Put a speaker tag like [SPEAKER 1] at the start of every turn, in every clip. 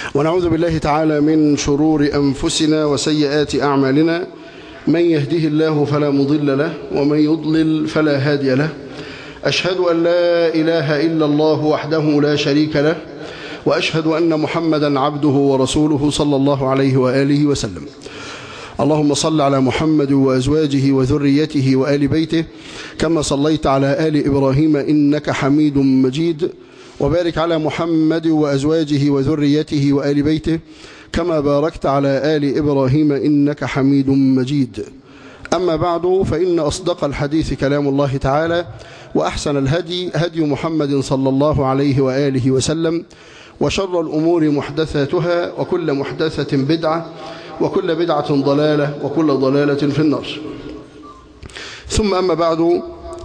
[SPEAKER 1] ونعوذ بالله تعالى من شرور أنفسنا وسيئات أعمالنا من يهده الله فلا مضل له ومن يضلل فلا هادي له أشهد أن لا إله إلا الله وحده لا شريك له وأشهد أن محمدا عبده ورسوله صلى الله عليه وآله وسلم اللهم صل على محمد وأزواجه وذريته وآل بيته كما صليت على آل إبراهيم إنك حميد مجيد وبارك على محمد وأزواجه وذريته وآل بيته كما باركت على آل إبراهيم إنك حميد مجيد أما بعد فإن أصدق الحديث كلام الله تعالى وأحسن الهدي هدي محمد صلى الله عليه وآله وسلم وشر الأمور محدثاتها وكل محدثة بدعة وكل بدعة ضلالة وكل ضلالة في النار ثم أما بعد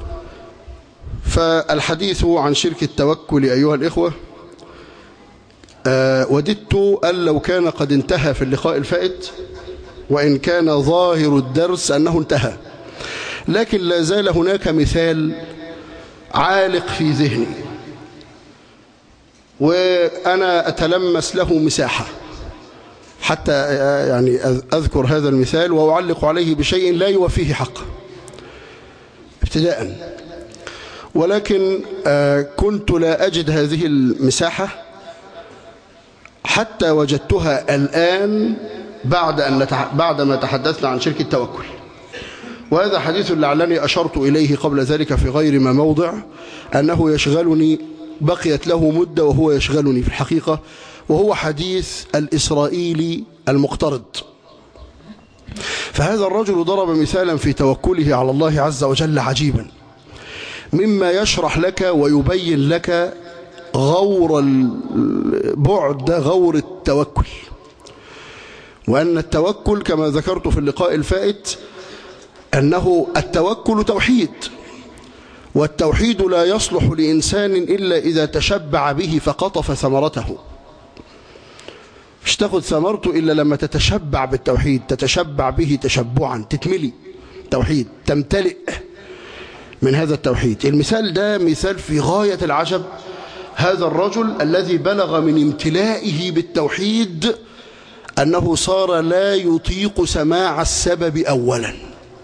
[SPEAKER 1] فالحديث عن شرك التوكل أيها الإخوة أه وددت أن لو كان قد انتهى في اللقاء الفائت وإن كان ظاهر الدرس أنه انتهى لكن لا زال هناك مثال عالق في ذهني وأنا أتلمس له مساحة حتى يعني أذكر هذا المثال وأعلق عليه بشيء لا يوفيه حقه ابتداء ولكن كنت لا أجد هذه المساحة حتى وجدتها الآن بعد أن نتح... بعد ما تحدثنا عن شرك التوكل وهذا حديث لعلني أشرت إليه قبل ذلك في غير ما موضع أنه يشغلني بقيت له مدة وهو يشغلني في الحقيقة وهو حديث الإسرائيلي المقترض فهذا الرجل ضرب مثالا في توكله على الله عز وجل عجيبا مما يشرح لك ويبين لك غور البعد غور التوكل وأن التوكل كما ذكرت في اللقاء الفائت أنه التوكل توحيد والتوحيد لا يصلح لإنسان إلا إذا تشبع به فقطف ثمرته مش تاخد ثمرته إلا لما تتشبع بالتوحيد تتشبع به تشبعا تتملي توحيد تمتلئ من هذا التوحيد المثال ده مثال في غاية العجب هذا الرجل الذي بلغ من امتلائه بالتوحيد أنه صار لا يطيق سماع السبب أولا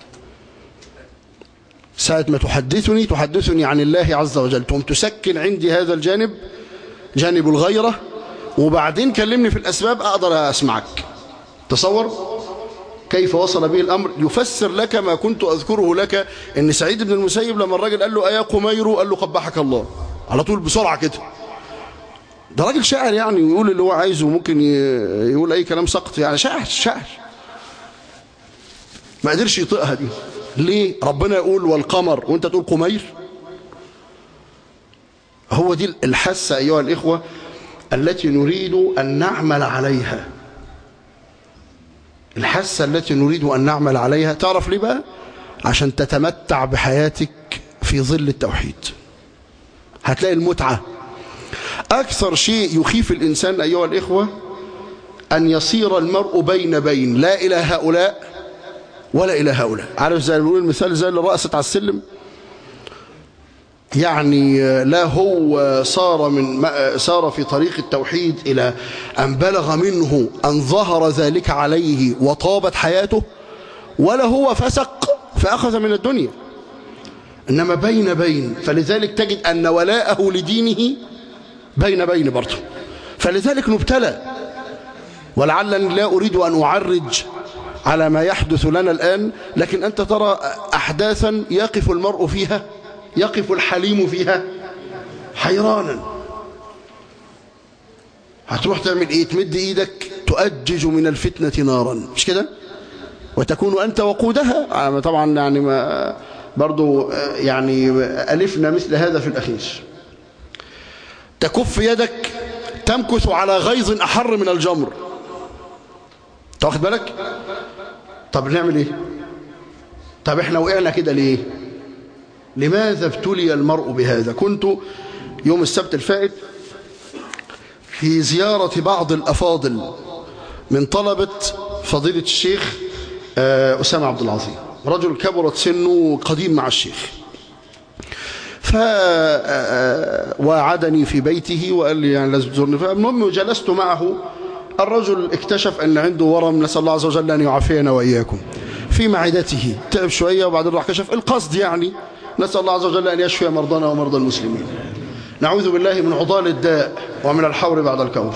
[SPEAKER 1] ساعة ما تحدثني تحدثني عن الله عز وجل تقوم تسكن عندي هذا الجانب جانب الغيرة وبعدين كلمني في الأسباب أقدر أسمعك تصور كيف وصل به الأمر يفسر لك ما كنت أذكره لك أن سعيد بن المسيب لما الراجل قال له أيا قمير قال له قبحك الله على طول بسرعة كده ده راجل شاعر يعني ويقول اللي هو عايزه ممكن يقول أي كلام سقط يعني شاعر شاعر ما قدرش يطيقها دي ليه ربنا يقول والقمر وانت تقول قمير هو دي الحاسة أيها الإخوة التي نريد أن نعمل عليها الحاسة التي نريد أن نعمل عليها تعرف ليه بقى عشان تتمتع بحياتك في ظل التوحيد هتلاقي المتعة أكثر شيء يخيف الإنسان أيها الإخوة أن يصير المرء بين بين لا إلى هؤلاء ولا إلى هؤلاء عارف زي بيقول المثال زي اللي رأست على السلم يعني لا هو صار من صار في طريق التوحيد إلى أن بلغ منه أن ظهر ذلك عليه وطابت حياته ولا هو فسق فأخذ من الدنيا إنما بين بين فلذلك تجد أن ولاءه لدينه بين بين برضه فلذلك نبتلى ولعلني لا أريد أن أعرج على ما يحدث لنا الآن لكن أنت ترى أحداثا يقف المرء فيها يقف الحليم فيها حيرانا هتروح تعمل ايه تمد ايدك تؤجج من الفتنة نارا مش كده وتكون أنت وقودها طبعا يعني ما برضو يعني ألفنا مثل هذا في الأخير تكف يدك تمكث على غيظ أحر من الجمر تاخد بالك طب نعمل ايه طب احنا وقعنا كده ليه لماذا ابتلي المرء بهذا كنت يوم السبت الفائت في زيارة بعض الأفاضل من طلبة فضيلة الشيخ أسامة عبد العظيم رجل كبرت سنه قديم مع الشيخ فوعدني في بيته وقال لي يعني لازم تزورني فالمهم جلست معه الرجل اكتشف أن عنده ورم نسأل الله عز وجل أن يعافينا وإياكم في معدته تعب شوية وبعدين راح كشف القصد يعني نسأل الله عز وجل أن يشفي مرضانا ومرضى المسلمين نعوذ بالله من عضال الداء ومن الحور بعد الكور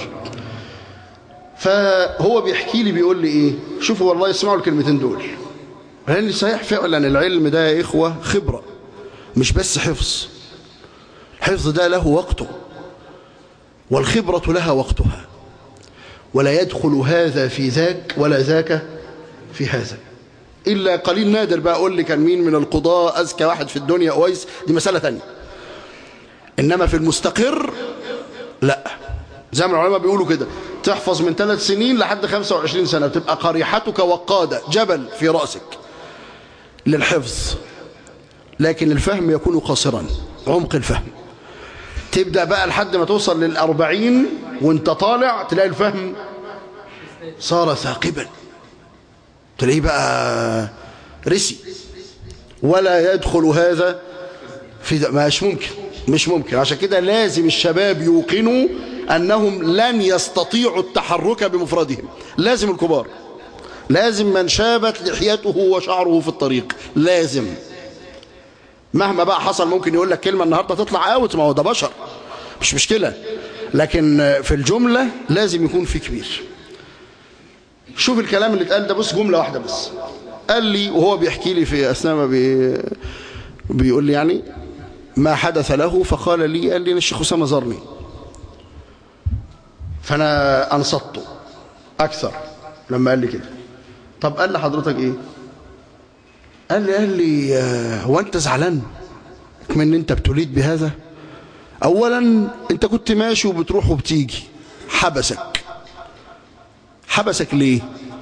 [SPEAKER 1] فهو بيحكي لي بيقول لي ايه شوفوا والله يسمعوا الكلمتين دول لان صحيح فعلا العلم ده يا اخوه خبره مش بس حفظ الحفظ ده له وقته والخبره لها وقتها ولا يدخل هذا في ذاك ولا ذاك في هذا الا قليل نادر بقى اقول لي كان مين من القضاة اذكى واحد في الدنيا اويس دي مساله ثانيه انما في المستقر لا زي ما العلماء بيقولوا كده تحفظ من ثلاث سنين لحد 25 سنة تبقى قريحتك وقادة جبل في رأسك للحفظ لكن الفهم يكون قاصرا عمق الفهم تبدأ بقى لحد ما توصل للأربعين وانت طالع تلاقي الفهم صار ثاقبا تلاقيه بقى رسي ولا يدخل هذا في مش ممكن مش ممكن عشان كده لازم الشباب يوقنوا أنهم لن يستطيعوا التحرك بمفردهم لازم الكبار لازم من شابت لحيته وشعره في الطريق لازم مهما بقى حصل ممكن يقول لك كلمة النهاردة تطلع اوت ما هو ده بشر مش مشكلة لكن في الجملة لازم يكون في كبير شوف الكلام اللي اتقال ده بص جملة واحدة بس قال لي وهو بيحكي لي في أثناء ما بي بيقول لي يعني ما حدث له فقال لي قال لي الشيخ أسامة زارني فأنا أنصته أكثر لما قال لي كده طب قال لحضرتك إيه قال لي قال لي هو أنت زعلان من أنت ابتليت بهذا أولا أنت كنت ماشي وبتروح وبتيجي حبسك حبسك ليه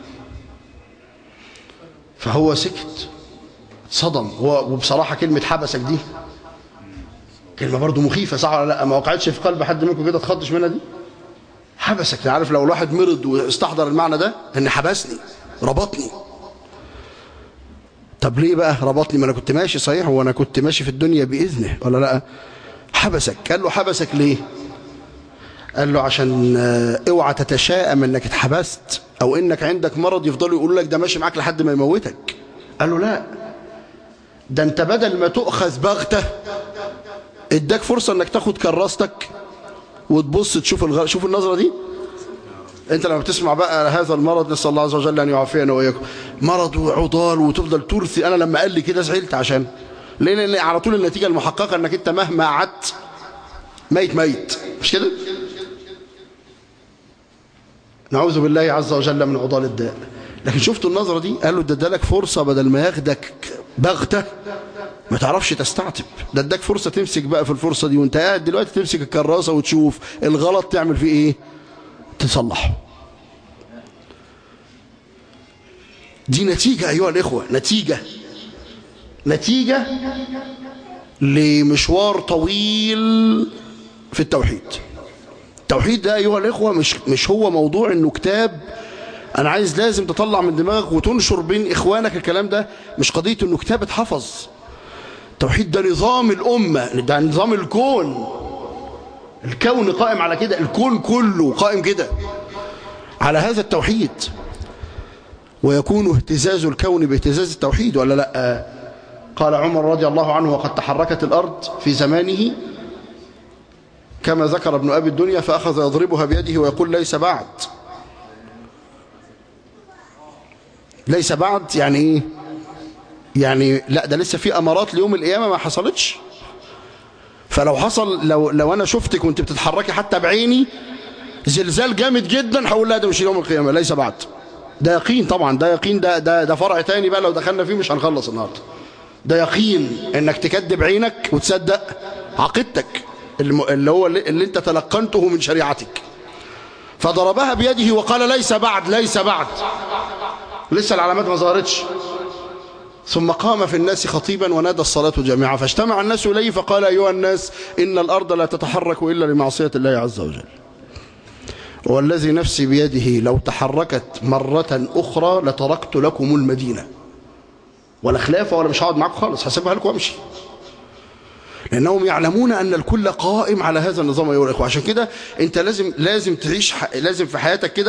[SPEAKER 1] فهو سكت صدم هو وبصراحة كلمة حبسك دي كلمة برضو مخيفة صح ولا لا ما وقعتش في قلب حد منكم كده تخضش منها دي حبسك عارف لو الواحد مرض واستحضر المعنى ده ان حبسني ربطني طب ليه بقى ربطني ما انا كنت ماشي صحيح وانا كنت ماشي في الدنيا باذنه ولا لا حبسك قال له حبسك ليه قال له عشان اوعى تتشائم انك اتحبست او انك عندك مرض يفضلوا يقولوا لك ده ماشي معاك لحد ما يموتك قال له لا ده انت بدل ما تؤخذ بغته اداك فرصه انك تاخد كراستك وتبص تشوف الغ... شوف النظرة دي انت لما بتسمع بقى هذا المرض نسأل الله عز وجل أن يعافينا وإياكم مرض وعضال وتفضل ترثي أنا لما قال لي كده زعلت عشان ليه لأن على طول النتيجة المحققة أنك أنت مهما قعدت ميت ميت مش كده نعوذ بالله عز وجل من عضال الداء لكن شفتوا النظرة دي قال له ده ادالك فرصة بدل ما ياخدك بغتة ما تعرفش تستعتب ده اداك فرصة تمسك بقى في الفرصة دي وانت قاعد دلوقتي تمسك الكراسة وتشوف الغلط تعمل فيه ايه تصلحه دي نتيجة ايها الاخوة نتيجة نتيجة لمشوار طويل في التوحيد التوحيد ده ايها الاخوة مش, مش هو موضوع انه كتاب انا عايز لازم تطلع من دماغك وتنشر بين اخوانك الكلام ده مش قضية انه كتاب اتحفظ التوحيد ده نظام الأمة ده نظام الكون الكون قائم على كده الكون كله قائم كده على هذا التوحيد ويكون اهتزاز الكون باهتزاز التوحيد ولا لا قال عمر رضي الله عنه وقد تحركت الأرض في زمانه كما ذكر ابن أبي الدنيا فأخذ يضربها بيده ويقول ليس بعد ليس بعد يعني ايه يعني لا ده لسه في امارات ليوم القيامه ما حصلتش فلو حصل لو لو انا شفتك وانت بتتحركي حتى بعيني زلزال جامد جدا هقول لا ده مش يوم القيامه ليس بعد ده يقين طبعا ده يقين ده ده ده فرع تاني بقى لو دخلنا فيه مش هنخلص النهارده ده يقين انك تكذب عينك وتصدق عقيدتك اللي هو اللي انت تلقنته من شريعتك فضربها بيده وقال ليس بعد ليس بعد لسه العلامات ما ظهرتش ثم قام في الناس خطيبا ونادى الصلاة جميعا فاجتمع الناس إليه فقال أيها الناس إن الأرض لا تتحرك إلا لمعصية الله عز وجل والذي نفسي بيده لو تحركت مرة أخرى لتركت لكم المدينة ولا خلافة ولا مش هقعد معاكم خالص هسيبها لكم وامشي لأنهم يعلمون أن الكل قائم على هذا النظام أيها الإخوة عشان كده أنت لازم لازم تعيش ح... لازم في حياتك كده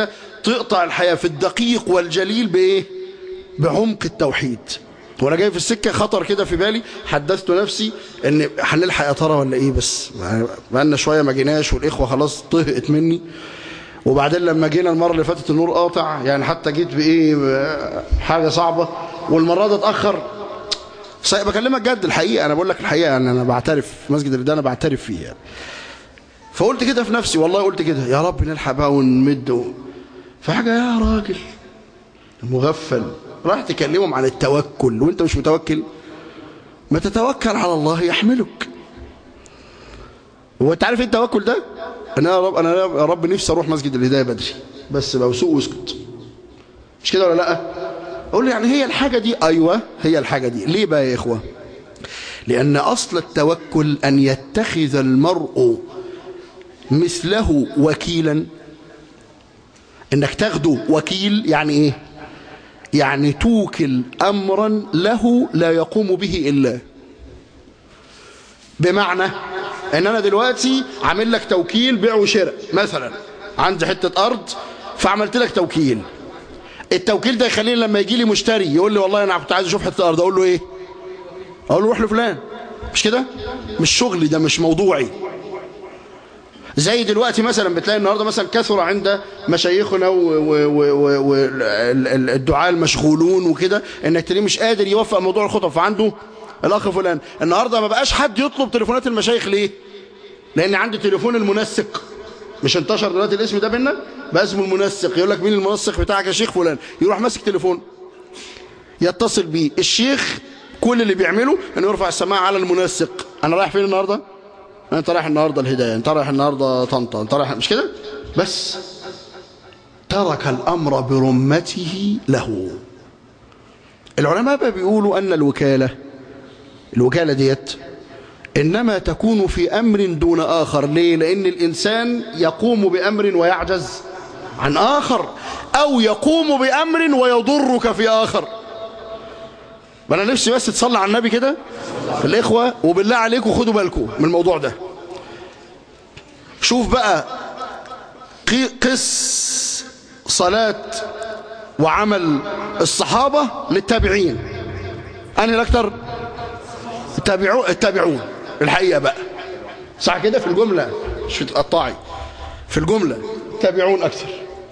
[SPEAKER 1] تقطع الحياة في الدقيق والجليل بإيه بعمق التوحيد وانا جاي في السكة خطر كده في بالي حدثت نفسي ان هنلحق يا ترى ولا ايه بس بقالنا شوية ما جيناش والاخوة خلاص طهقت مني وبعدين لما جينا المرة اللي فاتت النور قاطع يعني حتى جيت بايه حاجة صعبة والمرة دي اتأخر بكلمك جد الحقيقة انا بقول لك الحقيقة يعني انا بعترف في مسجد الرداء انا بعترف فيها يعني. فقلت كده في نفسي والله قلت كده يا رب نلحق بقى ونمد و... فحاجة يا راجل مغفل راح تكلمهم عن التوكل وانت مش متوكل ما تتوكل على الله يحملك هو انت عارف ايه التوكل ده انا يا رب انا يا رب نفسي اروح مسجد الهدايه بدري بس بقى وسوق واسكت مش كده ولا لا اقول يعني هي الحاجه دي ايوه هي الحاجه دي ليه بقى يا اخوه لان اصل التوكل ان يتخذ المرء مثله وكيلا انك تاخده وكيل يعني ايه يعني توكل امرا له لا يقوم به الا بمعنى ان انا دلوقتي عامل لك توكيل بيع وشراء مثلا عندي حته ارض فعملت لك توكيل التوكيل ده يخليني لما يجي لي مشتري يقول لي والله انا كنت عايز اشوف حته ارض اقول له ايه اقول له روح لفلان مش كده مش شغلي ده مش موضوعي زي دلوقتي مثلا بتلاقي النهارده مثلا كثر عند مشايخنا والدعاء المشغولون وكده انك تلاقيه مش قادر يوفق موضوع الخطب فعنده الاخ فلان النهارده ما بقاش حد يطلب تليفونات المشايخ ليه لان عندي تليفون المنسق مش انتشر دلوقتي الاسم ده بينا بقى اسمه المنسق يقول لك مين المنسق بتاعك يا شيخ فلان يروح ماسك تليفون يتصل بيه الشيخ كل اللي بيعمله انه يرفع السماعه على المنسق انا رايح فين النهارده انت رايح النهارده الهدايه انت رايح النهارده طنطا انت رايح مش كده بس ترك الامر برمته له العلماء بقى بيقولوا ان الوكاله الوكاله ديت انما تكون في امر دون اخر ليه لان الانسان يقوم بامر ويعجز عن اخر او يقوم بامر ويضرك في اخر وانا نفسي بس تصلي على النبي كده الاخوه وبالله عليكم خدوا بالكم من الموضوع ده شوف بقى قس صلاة وعمل الصحابة للتابعين أنا الأكثر التابعون التابعون الحقيقة بقى صح كده في الجملة مش في تقطعي في الجملة تابعون أكثر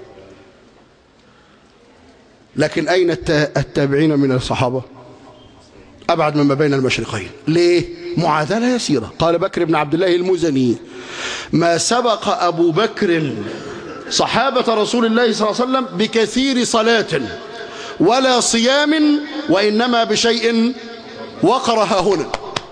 [SPEAKER 1] لكن أين التابعين من الصحابة أبعد مما بين المشرقين ليه معادلة يسيرة قال بكر بن عبد الله المزني ما سبق أبو بكر صحابة رسول الله صلى الله عليه وسلم بكثير صلاة ولا صيام وإنما بشيء وقرها هنا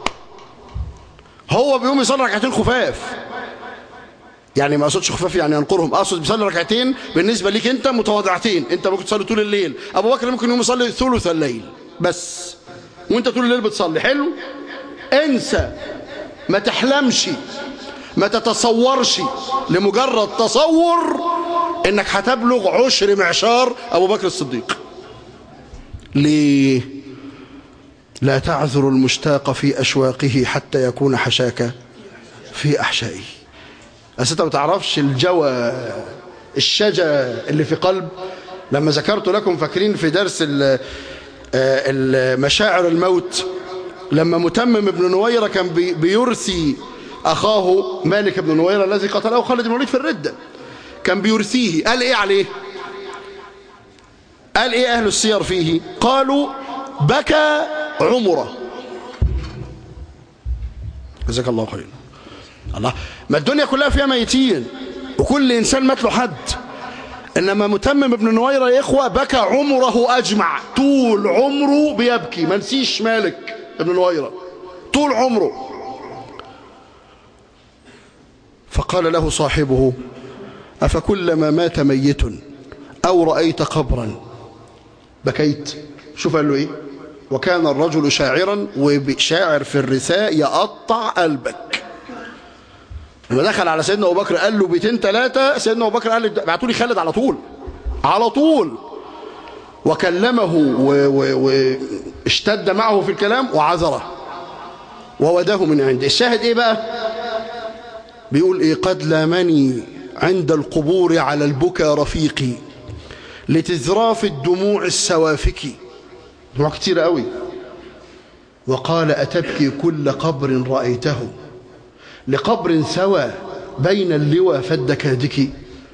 [SPEAKER 1] هو بيقوم يصلي ركعتين خفاف يعني ما اقصدش خفاف يعني ينقرهم اقصد بيصلي ركعتين بالنسبه ليك انت متواضعتين انت ممكن تصلي طول الليل ابو بكر ممكن يقوم يصلي ثلث الليل بس وانت طول الليل بتصلي حلو انسى ما تحلمش ما تتصورش لمجرد تصور انك هتبلغ عشر معشار ابو بكر الصديق ليه لا تعذر المشتاق في اشواقه حتى يكون حشاك في احشائه بس انت ما تعرفش الجوى الشجا اللي في قلب لما ذكرت لكم فاكرين في درس المشاعر الموت لما متمم بن نويرة كان بيرثي أخاه مالك بن نويرة الذي قتله خالد بن الوليد في الردة كان بيرثيه قال إيه عليه قال إيه أهل السير فيه قالوا بكى عمره جزاك الله خير الله ما الدنيا كلها فيها ميتين وكل إنسان مات له حد إنما متمم ابن نويرة يا إخوة بكى عمره أجمع طول عمره بيبكي ما نسيش مالك ابن نويرة طول عمره فقال له صاحبه أفكلما مات ميت أو رأيت قبرا بكيت شوف قال له إيه وكان الرجل شاعرا وشاعر في الرثاء يقطع قلبك لما دخل على سيدنا أبو بكر قال له بيتين ثلاثة سيدنا أبو بكر قال له بعتوا لي خالد على طول على طول وكلمه واشتد معه في الكلام وعذره ووداه من عنده الشاهد ايه بقى بيقول ايه قد لامني عند القبور على البكا رفيقي لتذراف الدموع السوافك دموع كتير قوي وقال أتبكي كل قبر رأيته لقبر سوى بين اللوى فالدكادك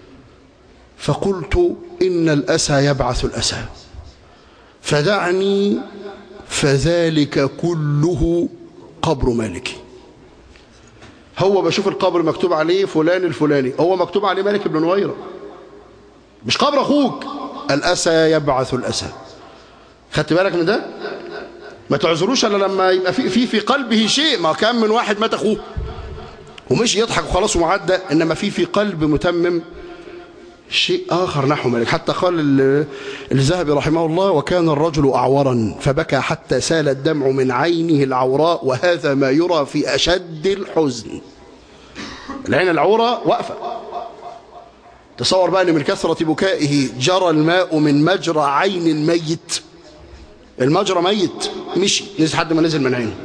[SPEAKER 1] فقلت إن الأسى يبعث الأسى فدعني فذلك كله قبر مالك هو بشوف القبر مكتوب عليه فلان الفلاني هو مكتوب عليه مالك بن نويرة مش قبر أخوك الأسى يبعث الأسى خدت بالك من ده ما تعذروش الا لما يبقى في في في قلبه شيء ما كان من واحد مات اخوه ومش يضحك وخلاص ومعدى انما في في قلب متمم شيء آخر نحو مالك حتى قال الذهبي رحمه الله وكان الرجل أعورا فبكى حتى سال الدمع من عينه العوراء وهذا ما يرى في أشد الحزن العين العورة واقفة تصور بقى أن من كثرة بكائه جرى الماء من مجرى عين ميت المجرى ميت مشي نزل حد ما نزل من عينه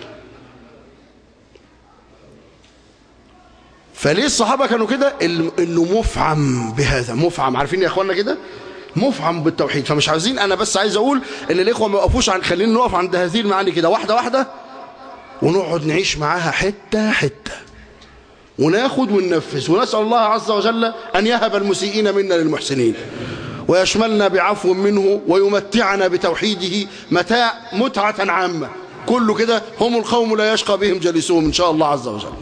[SPEAKER 1] فليه الصحابة كانوا كده انه مفعم بهذا مفعم عارفين يا اخوانا كده مفعم بالتوحيد فمش عايزين انا بس عايز اقول ان الاخوه ما يقفوش عن خلينا نقف عند هذه المعاني كده واحده واحده ونقعد نعيش معاها حته حته وناخد وننفذ ونسال الله عز وجل ان يهب المسيئين منا للمحسنين ويشملنا بعفو منه ويمتعنا بتوحيده متاع متعه عامه كله كده هم القوم لا يشقى بهم جلسهم ان شاء الله عز وجل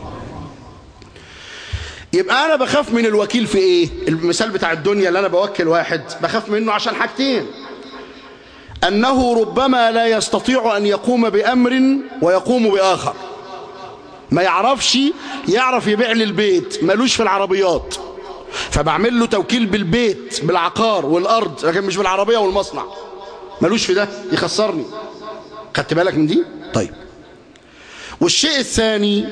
[SPEAKER 1] يبقى انا بخاف من الوكيل في ايه المثال بتاع الدنيا اللي انا بوكل واحد بخاف منه عشان حاجتين انه ربما لا يستطيع ان يقوم بامر ويقوم باخر ما يعرفش يعرف يبيع لي البيت ملوش في العربيات فبعمل له توكيل بالبيت بالعقار والارض لكن مش بالعربيه والمصنع ملوش في ده يخسرني خدت بالك من دي طيب والشيء الثاني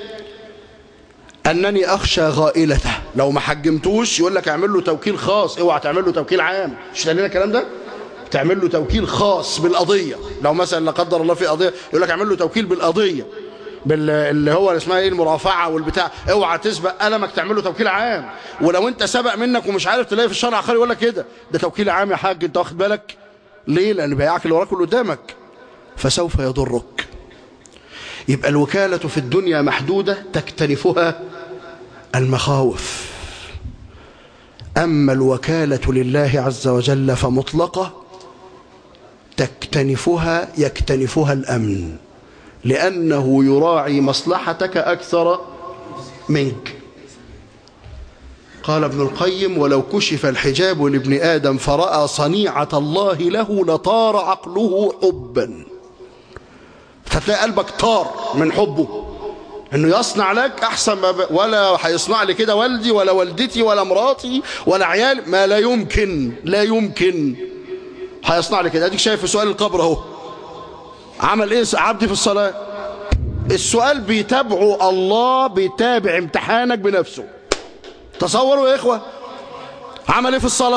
[SPEAKER 1] أنني أخشى غائلته لو ما حجمتوش يقول لك اعمل له توكيل خاص اوعى تعمل له توكيل عام مش لنا الكلام ده تعمل له توكيل خاص بالقضية لو مثلا لا قدر الله في قضية يقول لك اعمل له توكيل بالقضية بال اللي هو اسمها ايه المرافعه والبتاع اوعى تسبق قلمك تعمل له توكيل عام ولو انت سبق منك ومش عارف تلاقي في الشرع العقاري يقول لك كده ده توكيل عام يا حاج انت واخد بالك ليه لان بياعك اللي وراك واللي قدامك فسوف يضرك يبقى الوكالة في الدنيا محدودة تكتنفها المخاوف أما الوكالة لله عز وجل فمطلقة تكتنفها يكتنفها الأمن لأنه يراعي مصلحتك أكثر منك قال ابن القيم ولو كشف الحجاب لابن آدم فرأى صنيعة الله له لطار عقله حبا فتلاقي قلبك طار من حبه انه يصنع لك احسن ما ب... ولا هيصنع لي كده والدي ولا والدتي ولا مراتي ولا عيال ما لا يمكن لا يمكن هيصنع لي كده اديك شايف في سؤال القبر اهو عمل ايه عبدي في الصلاه السؤال بيتابعه الله بيتابع امتحانك بنفسه تصوروا يا اخوه عمل ايه في الصلاه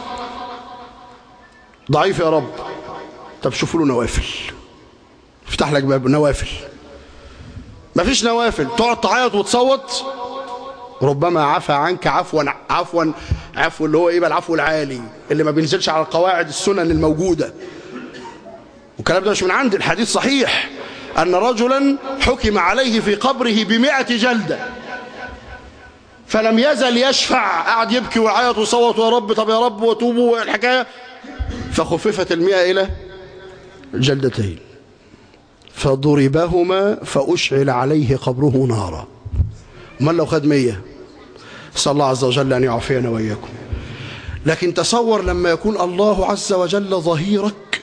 [SPEAKER 1] ضعيف يا رب طب شوفوا له نوافل افتح لك باب نوافل مفيش نوافل تقعد تعيط وتصوت ربما عفى عنك عفوا عفوا عفو اللي هو ايه بقى العفو العالي اللي ما بينزلش على القواعد السنن الموجوده والكلام ده مش من عندي الحديث صحيح ان رجلا حكم عليه في قبره بمئة جلده فلم يزل يشفع قعد يبكي ويعيط ويصوت يا رب طب يا رب وتوبوا الحكايه فخففت المئة الى جلدتين فضربهما فأشعل عليه قبره نارا من لو خد مية صلى الله عز وجل أن يعافينا وإياكم لكن تصور لما يكون الله عز وجل ظهيرك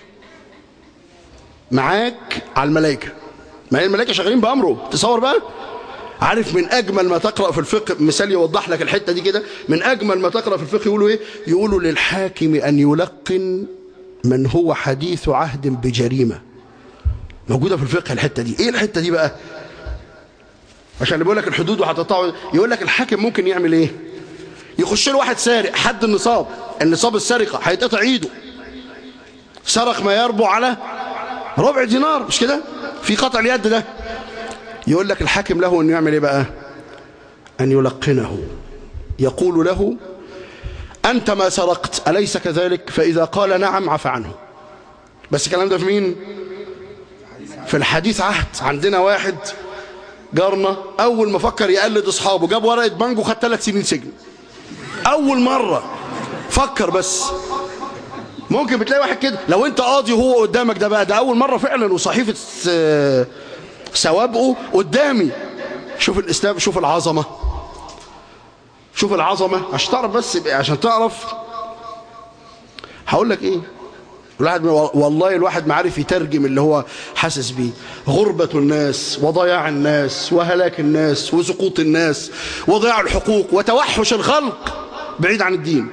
[SPEAKER 1] معاك على الملائكة ما هي الملائكة شغالين بأمره تصور بقى عارف من أجمل ما تقرأ في الفقه مثال يوضح لك الحتة دي كده من أجمل ما تقرأ في الفقه يقولوا إيه يقولوا للحاكم أن يلقن من هو حديث عهد بجريمه موجودة في الفقه الحتة دي ايه الحتة دي بقى عشان اللي بيقول لك الحدود وهتقطعوا يقول لك الحاكم ممكن يعمل ايه يخش له واحد سارق حد النصاب النصاب السرقة هيتقطع ايده سرق ما يربو على ربع دينار مش كده في قطع اليد ده يقول لك الحاكم له انه يعمل ايه بقى ان يلقنه يقول له أنت ما سرقت أليس كذلك فإذا قال نعم عفى عنه بس الكلام ده في مين في الحديث عهد عندنا واحد جارنا أول ما فكر يقلد أصحابه جاب ورقة بانجو خد ثلاث سنين سجن أول مرة فكر بس ممكن بتلاقي واحد كده لو انت قاضي وهو قدامك ده بقى ده أول مرة فعلا وصحيفة آه، سوابقه قدامي شوف الإسلام شوف العظمة شوف العظمة عشان تعرف بس عشان تعرف هقول لك ايه الواحد والله الواحد ما عارف يترجم اللي هو حاسس بيه غربة الناس وضياع الناس وهلاك الناس وسقوط الناس وضياع الحقوق وتوحش الخلق بعيد عن الدين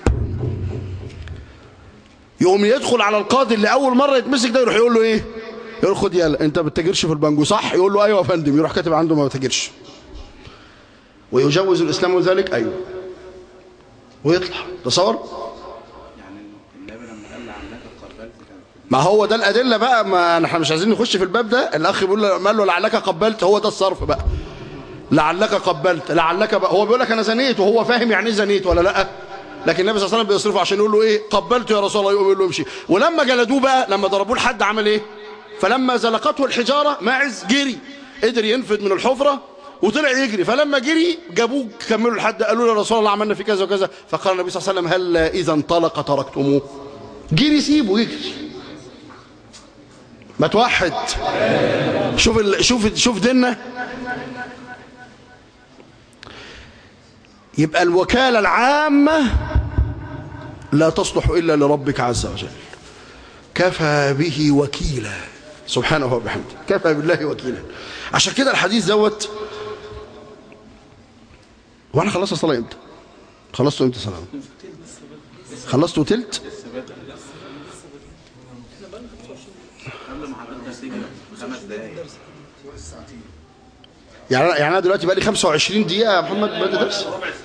[SPEAKER 1] يقوم يدخل على القاضي اللي أول مرة يتمسك ده يروح يقول له إيه يقول خد يلا أنت ما بتتاجرش في البنجو صح يقول له أيوة يا فندم يروح كاتب عنده ما بتتاجرش ويجوز الإسلام ذلك أيوة ويطلع تصور ما هو ده الأدلة بقى ما احنا مش عايزين نخش في الباب ده الأخ بيقول له قال له لعلك قبلت هو ده الصرف بقى لعلك قبلت لعلك بقى هو بيقول لك أنا زنيت وهو فاهم يعني ايه زنيت ولا لا لكن النبي صلى الله عليه وسلم بيصرفه عشان يقول له ايه قبلته يا رسول الله يقوم يقول له امشي ولما جلدوه بقى لما ضربوه لحد عمل ايه فلما زلقته الحجارة ماعز جري قدر ينفذ من الحفرة وطلع يجري فلما جري جابوه كملوا لحد قالوا له يا رسول الله عملنا في كذا وكذا فقال النبي صلى الله عليه وسلم هل اذا انطلق تركتموه جري سيبه يجري ما توحد شوف ال... شوف شوف ديننا يبقى الوكالة العامة لا تصلح إلا لربك عز وجل كفى به وكيلا سبحانه وبحمده كفى بالله وكيلا عشان كده الحديث دوت وانا خلصت الصلاة امتى خلصتوا امتى صلاة خلصتوا تلت يعني يعني انا دلوقتي بقى لي 25 دقيقه يا محمد بدأ درس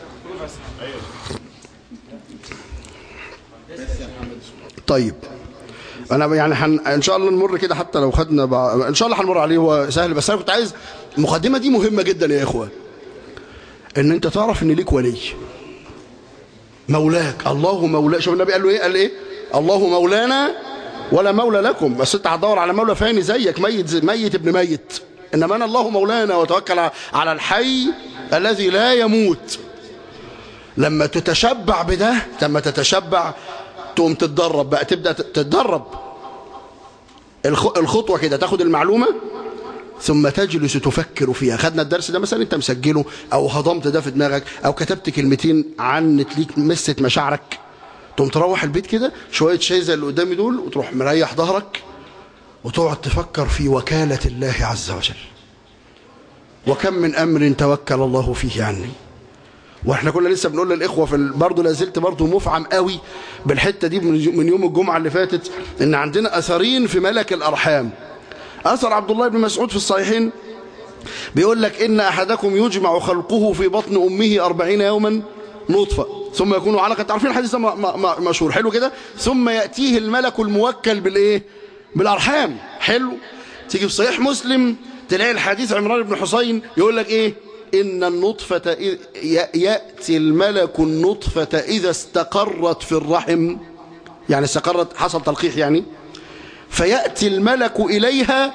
[SPEAKER 1] طيب انا يعني حن... ان شاء الله نمر كده حتى لو خدنا بع... ان شاء الله هنمر عليه هو سهل بس انا كنت عايز المقدمه دي مهمه جدا يا اخوه ان انت تعرف ان ليك ولي مولاك الله مولاك شوف النبي قال له ايه قال ايه الله مولانا ولا مولى لكم بس انت هتدور على مولى فاني زيك ميت ميت ابن ميت انما انا الله مولانا وتوكل على الحي الذي لا يموت لما تتشبع بده لما تتشبع تقوم تتدرب بقى تبدا تتدرب الخطوه كده تاخد المعلومه ثم تجلس تفكر فيها خدنا الدرس ده مثلا انت مسجله او هضمت ده في دماغك او كتبت كلمتين عنت ليك مست مشاعرك تقوم تروح البيت كده شويه شاي زي اللي قدامي دول وتروح مريح ظهرك وتقعد تفكر في وكالة الله عز وجل وكم من أمر توكل الله فيه عني واحنا كنا لسه بنقول للإخوة في برضه لازلت برضه مفعم قوي بالحتة دي من يوم الجمعة اللي فاتت إن عندنا أثرين في ملك الأرحام أثر عبد الله بن مسعود في الصحيحين بيقول لك إن أحدكم يجمع خلقه في بطن أمه أربعين يوما نطفة ثم يكون علقة عارفين الحديث ده مشهور حلو كده ثم يأتيه الملك الموكل بالإيه بالأرحام حلو تيجي في صحيح مسلم تلاقي الحديث عمران بن حسين يقول لك ايه إن النطفة يأتي الملك النطفة إذا استقرت في الرحم يعني استقرت حصل تلقيح يعني فيأتي الملك إليها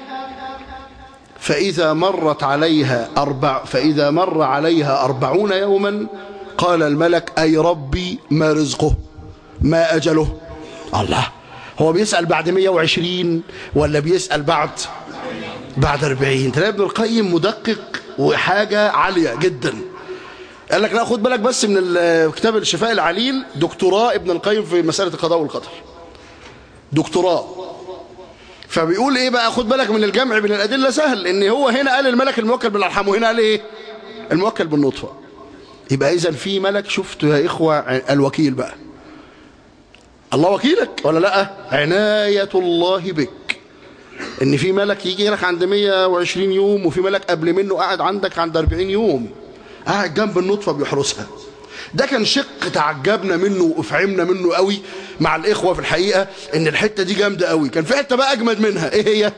[SPEAKER 1] فإذا مرت عليها أربع فإذا مر عليها أربعون يوما قال الملك أي ربي ما رزقه ما أجله الله هو بيسأل بعد 120 ولا بيسأل بعد بعد 40 تلاقي ابن القيم مدقق وحاجة عالية جدا قال لك لا خد بالك بس من كتاب الشفاء العليل دكتوراه ابن القيم في مسألة القضاء والقدر دكتوراه فبيقول ايه بقى خد بالك من الجمع بين الأدلة سهل ان هو هنا قال الملك الموكل بالأرحام وهنا قال ايه الموكل بالنطفة يبقى اذا في ملك شفته يا إخوة الوكيل بقى الله وكيلك ولا لا عناية الله بك ان في ملك يجي لك عند 120 يوم وفي ملك قبل منه قاعد عندك عند 40 يوم قاعد جنب النطفة بيحرسها ده كان شق تعجبنا منه وافعمنا منه قوي مع الإخوة في الحقيقة ان الحتة دي جامدة قوي كان في حتة بقى أجمد منها ايه هي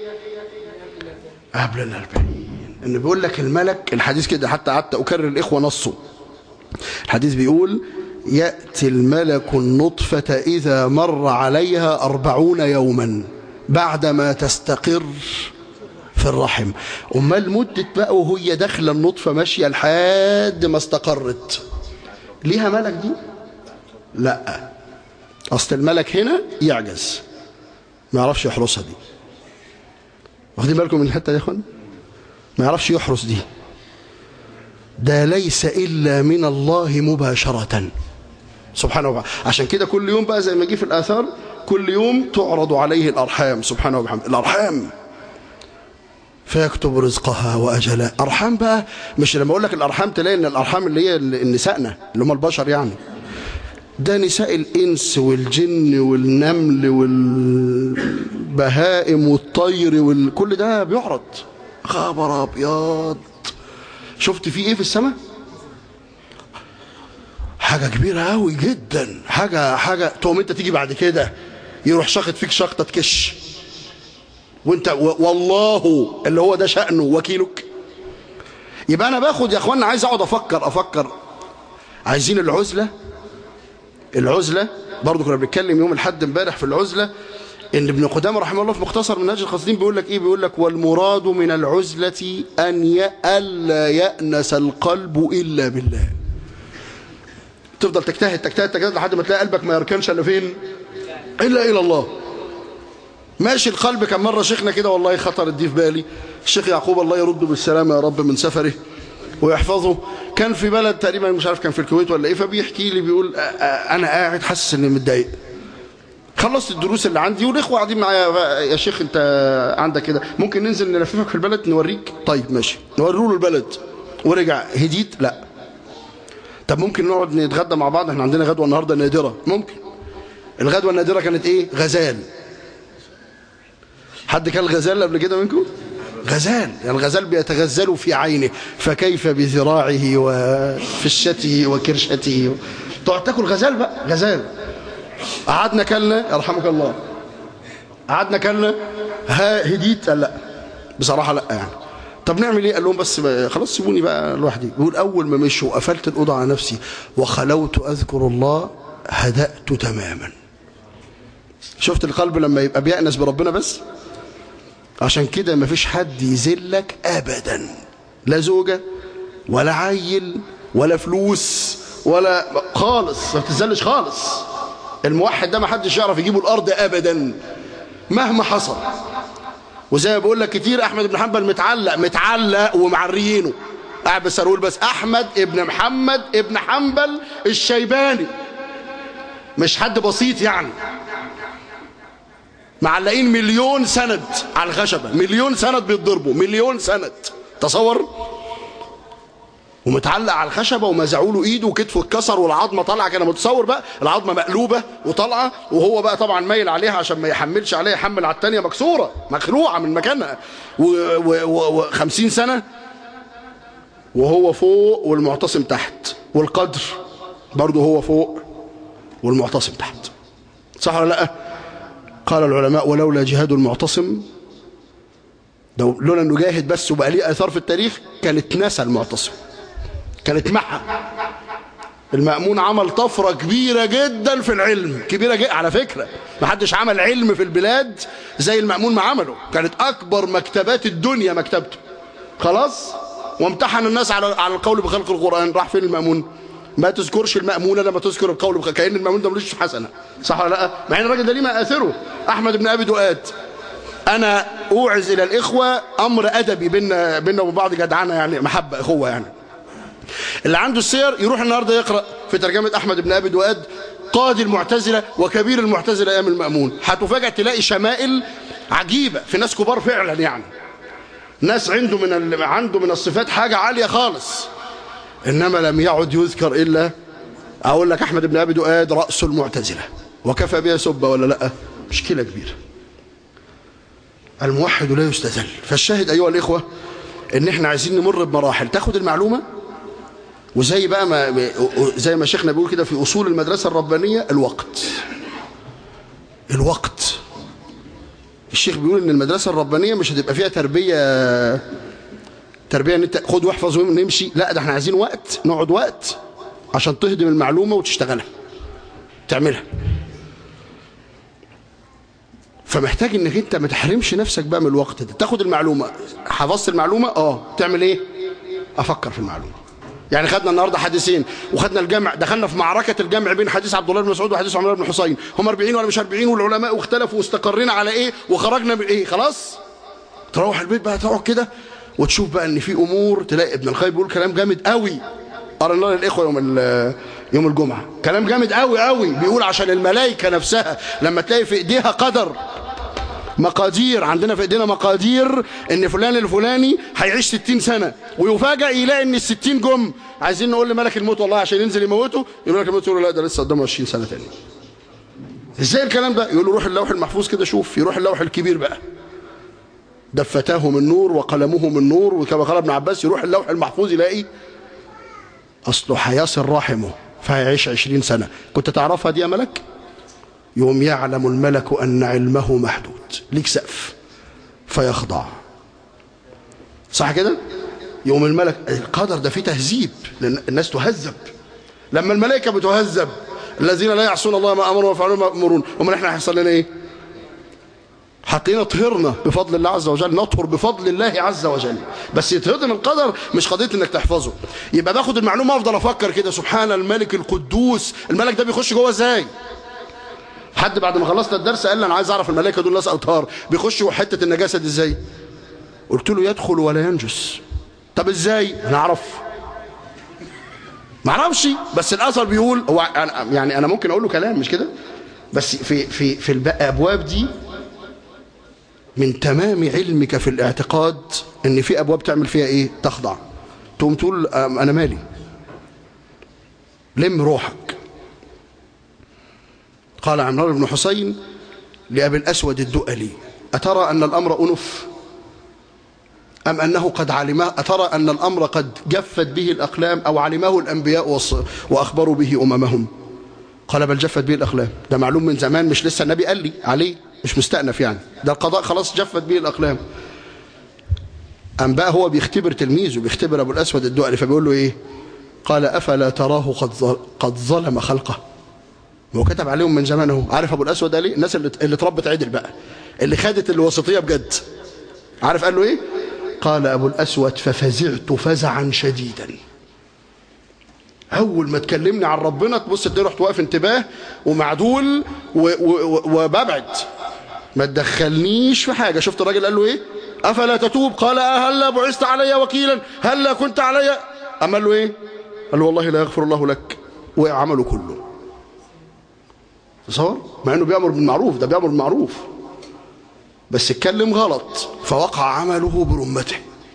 [SPEAKER 1] قبل الأربعين ان بيقول لك الملك الحديث كده حتى قعدت أكرر الإخوة نصه الحديث بيقول يأتي الملك النطفة إذا مر عليها أربعون يوما بعدما تستقر في الرحم أمال مدة بقى وهي داخلة النطفة ماشية لحد ما استقرت ليها ملك دي؟ لا أصل الملك هنا يعجز ما يعرفش يحرسها دي واخدين بالكم من الحتة دي يا اخوان ما يعرفش يحرس دي ده ليس إلا من الله مباشرة سبحانه وتعالى عشان كده كل يوم بقى زي ما جه في الآثار كل يوم تعرض عليه الأرحام سبحانه وبحمده الأرحام فيكتب رزقها وأجلها أرحام بقى مش لما أقول لك الأرحام تلاقي إن الأرحام اللي هي النسائنا اللي هم البشر يعني ده نساء الإنس والجن والنمل والبهائم والطير وكل ده بيعرض خبر أبيض شفت فيه إيه في السماء حاجة كبيرة أوي جدا حاجة حاجة تقوم أنت تيجي بعد كده يروح شاخط فيك شخطة تكش وانت والله اللي هو ده شأنه وكيلك يبقى أنا باخد يا أخوانا عايز أقعد أفكر أفكر عايزين العزلة العزلة برضو كنا بنتكلم يوم الحد امبارح في العزلة ان ابن قدامه رحمه الله في مختصر منهاج القاصدين بيقول لك ايه بيقول لك والمراد من العزلة ان الا يأنس القلب الا بالله تفضل تجتهد تجتهد تجتهد لحد ما تلاقي قلبك ما يركنش الا فين الا الى الله ماشي القلب كان مرة شيخنا كده والله خطرت دي في بالي الشيخ يعقوب الله يرده بالسلامة يا رب من سفره ويحفظه كان في بلد تقريبا مش عارف كان في الكويت ولا ايه فبيحكي لي بيقول انا قاعد حاسس اني متضايق خلصت الدروس اللي عندي والاخوه قاعدين معايا يا شيخ انت عندك كده ممكن ننزل نلففك في البلد نوريك طيب ماشي نوروا له البلد ورجع هديت لا طب ممكن نقعد نتغدى مع بعض احنا عندنا غدوه النهارده نادره ممكن الغدوه النادره كانت ايه غزال حد كان الغزال قبل كده منكم غزال يعني الغزال بيتغزل في عينه فكيف بذراعه وفشته وكرشته تقعد تاكل غزال بقى غزال قعدنا كلنا يرحمك الله قعدنا كلنا ها هديت قال لا بصراحة لا يعني طب نعمل ايه قال لهم بس خلاص سيبوني بقى لوحدي بيقول اول ما مشوا وقفلت الاوضه على نفسي وخلوت اذكر الله هدأت تماما شفت القلب لما يبقى بيأنس بربنا بس عشان كده مفيش حد يذلك ابدا لا زوجة ولا عيل ولا فلوس ولا خالص ما بتتذلش خالص الموحد ده ما حدش يعرف يجيبه الارض ابدا مهما حصل وزي ما بقول لك كتير احمد بن حنبل متعلق متعلق ومعريينه قاعد بس اقول بس احمد ابن محمد ابن حنبل الشيباني مش حد بسيط يعني معلقين مليون سند على الخشبة مليون سند بيتضربوا مليون سند تصور ومتعلق على الخشبة ومزعوا له ايده وكتفه اتكسر والعظمة طالعة كان متصور بقى العظمة مقلوبة وطالعة وهو بقى طبعا مايل عليها عشان ما يحملش عليها يحمل على التانية مكسورة مخلوعة من مكانها وخمسين سنة وهو فوق والمعتصم تحت والقدر برضه هو فوق والمعتصم تحت صح ولا لا قال العلماء ولولا جهاد المعتصم لولا انه جاهد بس وبقى ليه اثار في التاريخ كانت نسى المعتصم كانت محى المأمون عمل طفرة كبيرة جدا في العلم كبيرة جدا على فكرة ما حدش عمل علم في البلاد زي المأمون ما عمله كانت أكبر مكتبات الدنيا مكتبته خلاص وامتحن الناس على على القول بخلق القرآن راح فين المأمون ما تذكرش المأمون لما تذكر القول بخلق كأن المأمون ده ملوش حسنة صح ولا لا مع ان الراجل ده ليه مآثره أحمد بن أبي دؤاد أنا أوعز إلى الإخوة أمر أدبي بيننا بيننا وبين بعض جدعانة يعني محبة إخوة يعني اللي عنده السير يروح النهارده يقرأ في ترجمة أحمد بن أبي دؤاد قاضي المعتزلة وكبير المعتزلة أيام المأمون هتفاجئ تلاقي شمائل عجيبة في ناس كبار فعلا يعني ناس عنده من ال... عنده من الصفات حاجة عالية خالص إنما لم يعد يذكر إلا أقول لك أحمد بن أبي دؤاد رأس المعتزلة وكفى بها سبة ولا لا مشكلة كبيرة الموحد لا يستذل فالشاهد أيها الإخوة إن إحنا عايزين نمر بمراحل تاخد المعلومة وزي بقى ما زي ما شيخنا بيقول كده في أصول المدرسة الربانية الوقت الوقت الشيخ بيقول ان المدرسة الربانية مش هتبقى فيها تربية تربية ان انت خد واحفظ ونمشي لا ده احنا عايزين وقت نقعد وقت عشان تهضم المعلومة وتشتغلها تعملها فمحتاج انك انت ما تحرمش نفسك بقى من الوقت ده تاخد المعلومة حفظت المعلومة اه تعمل ايه افكر في المعلومة يعني خدنا النهارده حديثين وخدنا الجمع دخلنا في معركة الجمع بين حديث عبد الله بن مسعود وحديث عمر بن حسين هم 40 ولا مش 40 والعلماء واختلفوا واستقرينا على ايه وخرجنا من ايه خلاص تروح البيت بقى تقعد كده وتشوف بقى ان في امور تلاقي ابن القيم بيقول كلام جامد قوي قرأنا للاخوه يوم يوم الجمعه كلام جامد قوي قوي بيقول عشان الملائكه نفسها لما تلاقي في ايديها قدر مقادير عندنا في ايدينا مقادير ان فلان الفلاني هيعيش 60 سنه ويفاجئ يلاقي ان ال 60 جم عايزين نقول لملك الموت والله عشان ينزل يموته يقول ملك الموت يقول له لا ده لسه قدامه 20 سنه تاني ازاي الكلام ده يقول له روح اللوح المحفوظ كده شوف يروح اللوح الكبير بقى دفتاه من نور وقلمه من نور وكما قال ابن عباس يروح اللوح المحفوظ يلاقي اصله هيصل رحمه فهيعيش 20 سنه كنت تعرفها دي يا ملك يوم يعلم الملك أن علمه محدود ليك سقف فيخضع صح كده يوم الملك القدر ده فيه تهذيب لأن الناس تهذب لما الملائكة بتهذب الذين لا يعصون الله ما أمروا ويفعلون ما يأمرون ومن احنا هيحصل لنا ايه حقيقة طهرنا بفضل الله عز وجل نطهر بفضل الله عز وجل بس يتهضم القدر مش قضية انك تحفظه يبقى باخد المعلومة افضل افكر كده سبحان الملك القدوس الملك ده بيخش جوه ازاي حد بعد ما خلصنا الدرس قال لي انا عايز اعرف الملائكه دول ناس اطهار بيخشوا حته النجاسه دي ازاي قلت له يدخل ولا ينجس طب ازاي انا اعرف ما اعرفش بس الاثر بيقول هو أنا يعني انا ممكن اقول له كلام مش كده بس في في في الابواب دي من تمام علمك في الاعتقاد ان في ابواب تعمل فيها ايه تخضع تقوم تقول انا مالي لم روحك قال عمران بن حسين لأبي الأسود الدؤلي أترى أن الأمر أنف أم أنه قد علمه أترى أن الأمر قد جفت به الأقلام أو علمه الأنبياء وأخبروا به أممهم قال بل جفت به الأقلام ده معلوم من زمان مش لسه النبي قال لي عليه مش مستأنف يعني ده القضاء خلاص جفت به الأقلام أم بقى هو بيختبر تلميذه بيختبر أبو الأسود الدؤلي فبيقول له إيه قال أفلا تراه قد قد ظلم خلقه هو كتب عليهم من زمان اهو عارف ابو الاسود قال ايه الناس اللي اللي اتربت عدل بقى اللي خدت الوسطيه بجد عارف قال له ايه قال ابو الاسود ففزعت فزعا شديدا اول ما تكلمني عن ربنا تبص تلاقي رحت واقف انتباه ومعدول وببعد ما تدخلنيش في حاجه شفت الراجل قال له ايه افلا تتوب قال هلا بعثت علي وكيلا هلا كنت علي اما قال له ايه قال له والله لا يغفر الله لك وعمله كله تصور مع انه بيامر بالمعروف ده بيامر بالمعروف بس اتكلم غلط فوقع عمله برمته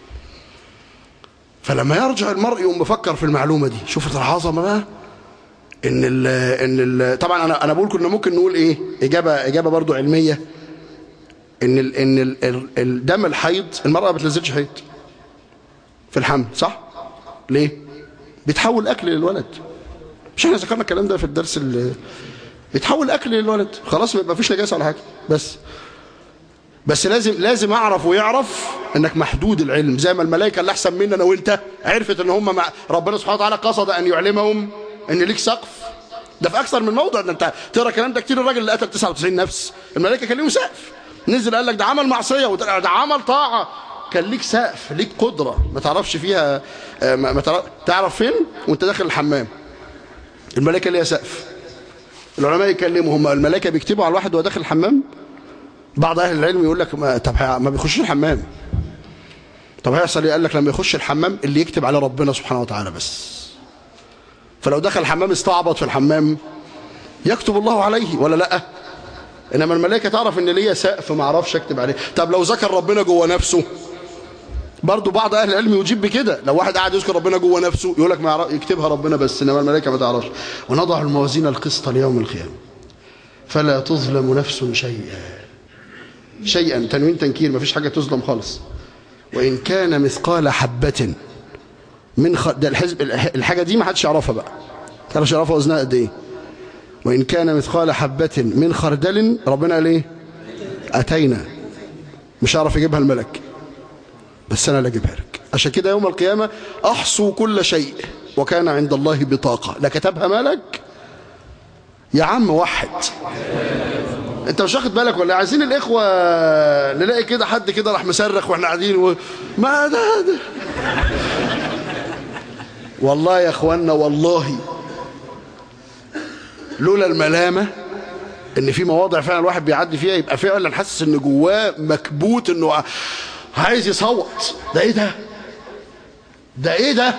[SPEAKER 1] فلما يرجع المرء يقوم مفكر في المعلومه دي شوف العظمه بقى ان ال ان ال طبعا انا انا بقول كنا ممكن نقول ايه اجابه اجابه برضو علميه ان ال ان ال الدم الحيض المراه ما بتنزلش حيض في الحمل صح ليه بيتحول اكل للولد مش احنا ذكرنا الكلام ده في الدرس اللي يتحول اكل للولد خلاص ما يبقى فيش نجاسه ولا حاجه بس بس لازم لازم اعرف ويعرف انك محدود العلم زي ما الملائكه اللي احسن مننا وانت عرفت ان هم مع ربنا سبحانه وتعالى قصد ان يعلمهم ان ليك سقف ده في اكثر من موضع ده انت تقرا الكلام ده كتير الراجل اللي قتل 99 نفس الملائكه كان ليهم سقف نزل قال لك ده عمل معصيه وده عمل طاعه كان ليك سقف ليك قدره ما تعرفش فيها ما تعرف تعرف فين وانت داخل الحمام الملائكه ليها سقف العلماء يكلموا هم الملائكه بيكتبوا على الواحد وهو داخل الحمام بعض اهل العلم يقول لك ما طب ما بيخشش الحمام طب هيحصل ايه قال لك لما يخش الحمام اللي يكتب على ربنا سبحانه وتعالى بس فلو دخل الحمام استعبط في الحمام يكتب الله عليه ولا لا انما الملائكه تعرف ان ليا سقف ما اعرفش اكتب عليه طب لو ذكر ربنا جوه نفسه برضه بعض اهل العلم يجيب بكده لو واحد قاعد يذكر ربنا جوه نفسه يقول لك ما يعرف يكتبها ربنا بس انما الملائكه ما تعرفش ونضع الموازين القسط ليوم القيامه فلا تظلم نفس شيئا شيئا تنوين تنكير ما فيش حاجه تظلم خالص وان كان مثقال حبه من خ... ده الحزب الحاجه دي ما حدش يعرفها بقى تعرفش يعرفها وزنها قد ايه وان كان مثقال حبه من خردل ربنا قال ايه اتينا مش هعرف يجيبها الملك بس انا اللي اجيبها لك عشان كده يوم القيامه احصوا كل شيء وكان عند الله بطاقة لا كتبها ملك يا عم وحد انت مش واخد بالك ولا عايزين الاخوه نلاقي كده حد كده راح مصرخ واحنا قاعدين و... ما ده, ده والله يا اخوانا والله لولا الملامه ان في مواضع فعلا الواحد بيعدي فيها يبقى فعلا حاسس ان جواه مكبوت انه عايز يصوت ده ايه ده ده ايه ده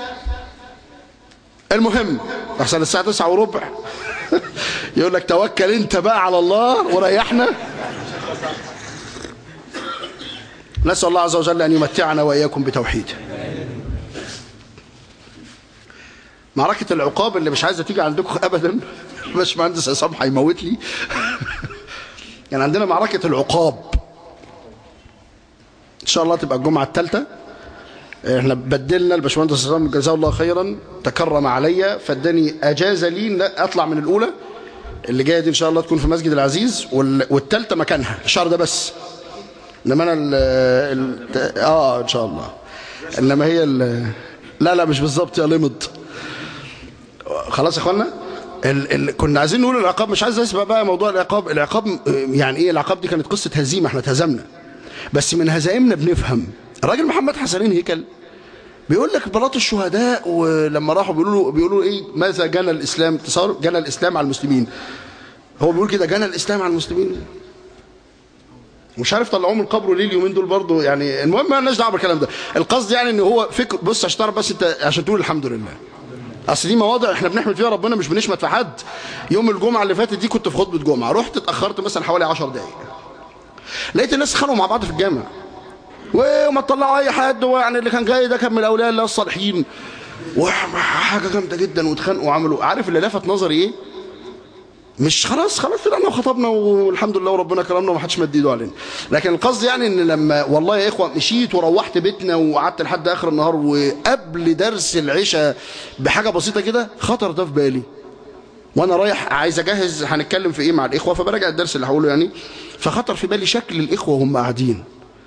[SPEAKER 1] المهم احسن الساعه 9 وربع يقول لك توكل انت بقى على الله وريحنا نسال الله عز وجل ان يمتعنا واياكم بتوحيده معركة العقاب اللي مش عايزة تيجي عندكم أبدا باش مهندس عصام هيموت لي يعني عندنا معركة العقاب إن شاء الله تبقى الجمعة الثالثة احنا بدلنا الباشمهندس عصام جزاه الله خيرا تكرم عليا فاداني اجازه لي ان اطلع من الاولى اللي جايه دي ان شاء الله تكون في مسجد العزيز والثالثه مكانها الشهر ده بس انما انا ال ال اه ان شاء الله انما هي ال لا لا مش بالظبط يا لمض خلاص يا اخوانا ال ال كنا عايزين نقول العقاب مش عايز اسمع بقى موضوع العقاب العقاب يعني ايه العقاب دي كانت قصه هزيمه احنا اتهزمنا بس من هزائمنا بنفهم الراجل محمد حسنين هيكل بيقول لك بلاط الشهداء ولما راحوا بيقولوا له بيقولوا ايه ماذا جنى الاسلام تصور جنى الاسلام على المسلمين هو بيقول كده جنى الاسلام على المسلمين مش عارف طلعوه من قبره ليه اليومين دول برضه يعني المهم ما لناش دعوه بالكلام ده القصد يعني ان هو فكر بص عشان تعرف بس انت عشان تقول الحمد لله اصل دي مواضع احنا بنحمد فيها ربنا مش بنشمت في حد يوم الجمعه اللي فاتت دي كنت في خطبه جمعه رحت اتاخرت مثلا حوالي 10 دقائق لقيت الناس خانوا مع بعض في الجامع وما تطلعوا اي حد يعني اللي كان جاي ده كان من الاولياء الله الصالحين وحاجه جامده جدا واتخانقوا وعملوا عارف اللي لفت نظري ايه مش خلاص خلاص طلعنا وخطبنا والحمد لله وربنا كرمنا وما حدش مد ايده علينا لكن القصد يعني ان لما والله يا اخوه مشيت وروحت بيتنا وقعدت لحد اخر النهار وقبل درس العشاء بحاجه بسيطه كده خطر ده في بالي وانا رايح عايز اجهز هنتكلم في ايه مع الاخوه فبراجع الدرس اللي هقوله يعني فخطر في بالي شكل الاخوه وهم قاعدين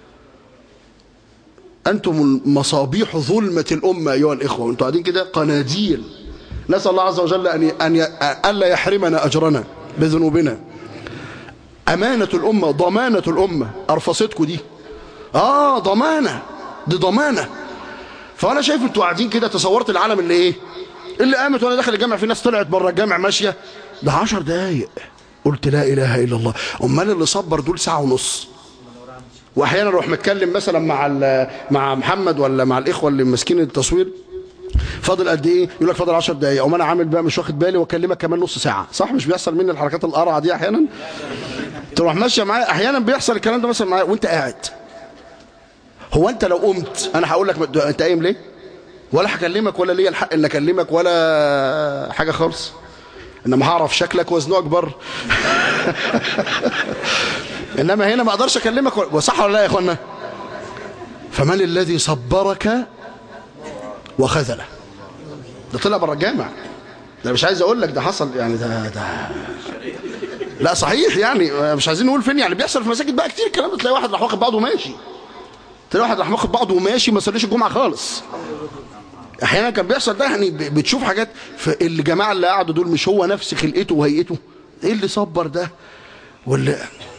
[SPEAKER 1] أنتم مصابيح ظلمة الأمة أيها الإخوة وأنتم قاعدين كده قناديل نسأل الله عز وجل أن أن ألا يحرمنا أجرنا بذنوبنا أمانة الأمة ضمانة الأمة أرفصتكم دي آه ضمانة دي ضمانة فأنا شايف أنتوا قاعدين كده تصورت العالم اللي إيه اللي قامت وأنا داخل الجامع في ناس طلعت بره الجامع ماشية ده عشر دقايق قلت لا إله إلا الله أمال اللي صبر دول ساعة ونص واحيانا اروح متكلم مثلا مع مع محمد ولا مع الاخوه اللي ماسكين التصوير فاضل قد ايه يقول لك فاضل 10 دقايق او انا عامل بقى مش واخد بالي واكلمك كمان نص ساعه صح مش بيحصل مني الحركات القرعه دي احيانا تروح ماشيه معايا احيانا بيحصل الكلام ده مثلا معايا وانت قاعد هو انت لو قمت انا هقول لك انت قايم ليه ولا هكلمك ولا ليا الحق ان اكلمك ولا حاجه خالص انما هعرف شكلك وزنه اكبر انما هنا ما اقدرش اكلمك وصح ولا لا يا اخوانا فمن الذي صبرك وخذله ده طلع بره الجامع ده مش عايز اقول لك ده حصل يعني ده ده لا صحيح يعني مش عايزين نقول فين يعني بيحصل في مساجد بقى كتير الكلام ده تلاقي واحد راح واخد بعضه وماشي تلاقي واحد راح واخد بعضه وماشي ما صليش الجمعه خالص احيانا كان بيحصل ده يعني بتشوف حاجات في الجماعه اللي قعدوا دول مش هو نفس خلقته وهيئته ايه اللي صبر ده واللي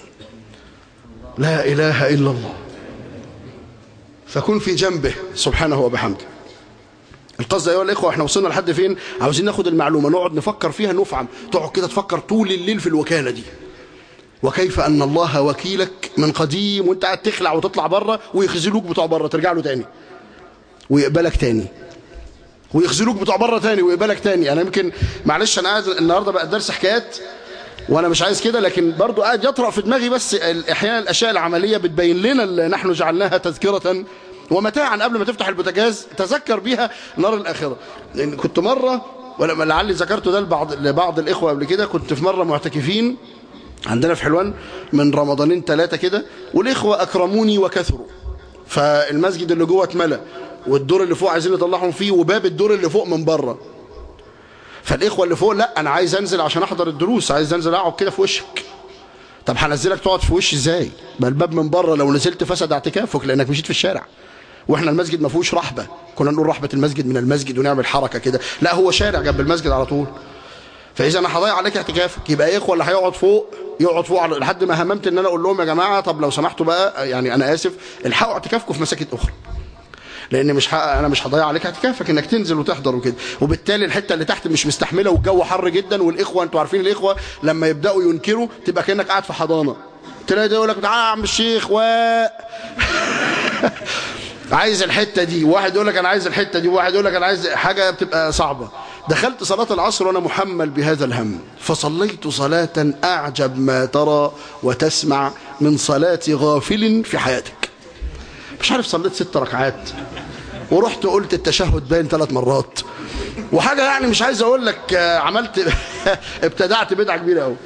[SPEAKER 1] لا اله الا الله فكن في جنبه سبحانه وبحمده القصد ايها الاخوه احنا وصلنا لحد فين عاوزين ناخد المعلومه نقعد نفكر فيها نفعم تقعد كده تفكر طول الليل في الوكاله دي وكيف ان الله وكيلك من قديم وانت قاعد تخلع وتطلع بره ويخزلوك بتوع بره ترجع له تاني ويقبلك تاني ويخزلوك بتوع بره تاني ويقبلك تاني انا يمكن معلش انا قاعد النهارده بقى درس حكايات وانا مش عايز كده لكن برضو قاعد يطرأ في دماغي بس احيانا الاشياء العمليه بتبين لنا اللي نحن جعلناها تذكره ومتاعا قبل ما تفتح البوتاجاز تذكر بيها نار الاخره لان كنت مره ولما لعلي ذكرته ده لبعض لبعض الاخوه قبل كده كنت في مره معتكفين عندنا في حلوان من رمضانين ثلاثه كده والاخوه اكرموني وكثروا فالمسجد اللي جوه اتملى والدور اللي فوق عايزين نطلعهم فيه وباب الدور اللي فوق من بره فالاخوه اللي فوق لا انا عايز انزل عشان احضر الدروس عايز انزل اقعد كده في وشك طب هنزلك تقعد في وشي ازاي ما الباب من بره لو نزلت فسد اعتكافك لانك مشيت في الشارع واحنا المسجد ما فيهوش رحبه كنا نقول رحبه المسجد من المسجد ونعمل حركه كده لا هو شارع جنب المسجد على طول فاذا انا هضيع عليك اعتكافك يبقى ايه اخوه اللي هيقعد فوق يقعد فوق على- لحد ما هممت ان انا اقول لهم يا جماعه طب لو سمحتوا بقى يعني انا اسف الحقوا اعتكافكم في مساجد اخرى لان مش ح... انا مش هضيع عليك اعتكافك انك تنزل وتحضر وكده وبالتالي الحته اللي تحت مش مستحمله والجو حر جدا والاخوه انتوا عارفين الاخوه لما يبداوا ينكروا تبقى كانك قاعد في حضانه تلاقي ده يقول لك تعالى يا عم الشيخ و عايز الحته دي واحد يقول لك انا عايز الحته دي وواحد يقول لك انا عايز حاجه بتبقى صعبه دخلت صلاه العصر وانا محمل بهذا الهم فصليت صلاه اعجب ما ترى وتسمع من صلاه غافل في حياتك مش عارف صليت ست ركعات ورحت قلت التشهد باين ثلاث مرات وحاجه يعني مش عايز اقول لك آه، عملت ابتدعت بدعه كبيره قوي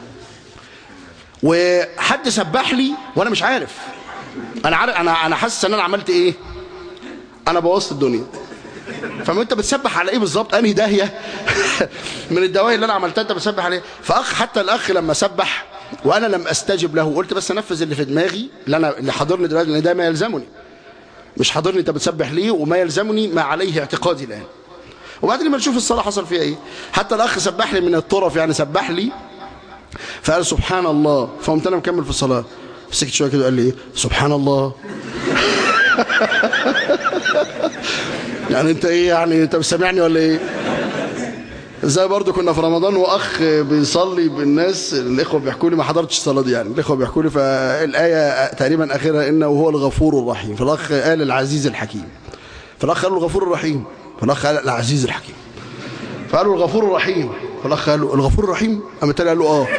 [SPEAKER 1] وحد سبح لي وانا مش عارف انا عارف انا انا حاسس ان انا عملت ايه انا بوظت الدنيا فما انت بتسبح على ايه بالظبط انهي داهيه من الدواهي اللي انا عملتها انت بتسبح عليه فاخ حتى الاخ لما سبح وانا لم استجب له قلت بس انفذ اللي في دماغي اللي انا اللي حاضرني دلوقتي لان ده ما يلزمني مش حاضرني انت بتسبح ليه وما يلزمني ما عليه اعتقادي الان وبعدين لما نشوف الصلاه حصل فيها ايه حتى الاخ سبح لي من الطرف يعني سبح لي فقال سبحان الله فقمت انا مكمل في الصلاه سكت شويه كده قال لي ايه سبحان الله يعني انت ايه يعني انت مش سامعني ولا ايه زي برضو كنا في رمضان واخ بيصلي بالناس الاخوه بيحكوا لي ما حضرتش الصلاه دي يعني الاخوه بيحكوا لي فالايه تقريبا اخرها انه هو الغفور الرحيم فالاخ قال العزيز الحكيم فالاخ قال له الغفور الرحيم فالاخ قال العزيز الحكيم فقالوا الغفور الرحيم فالاخ قال له الغفور الرحيم قام التاني قال له اه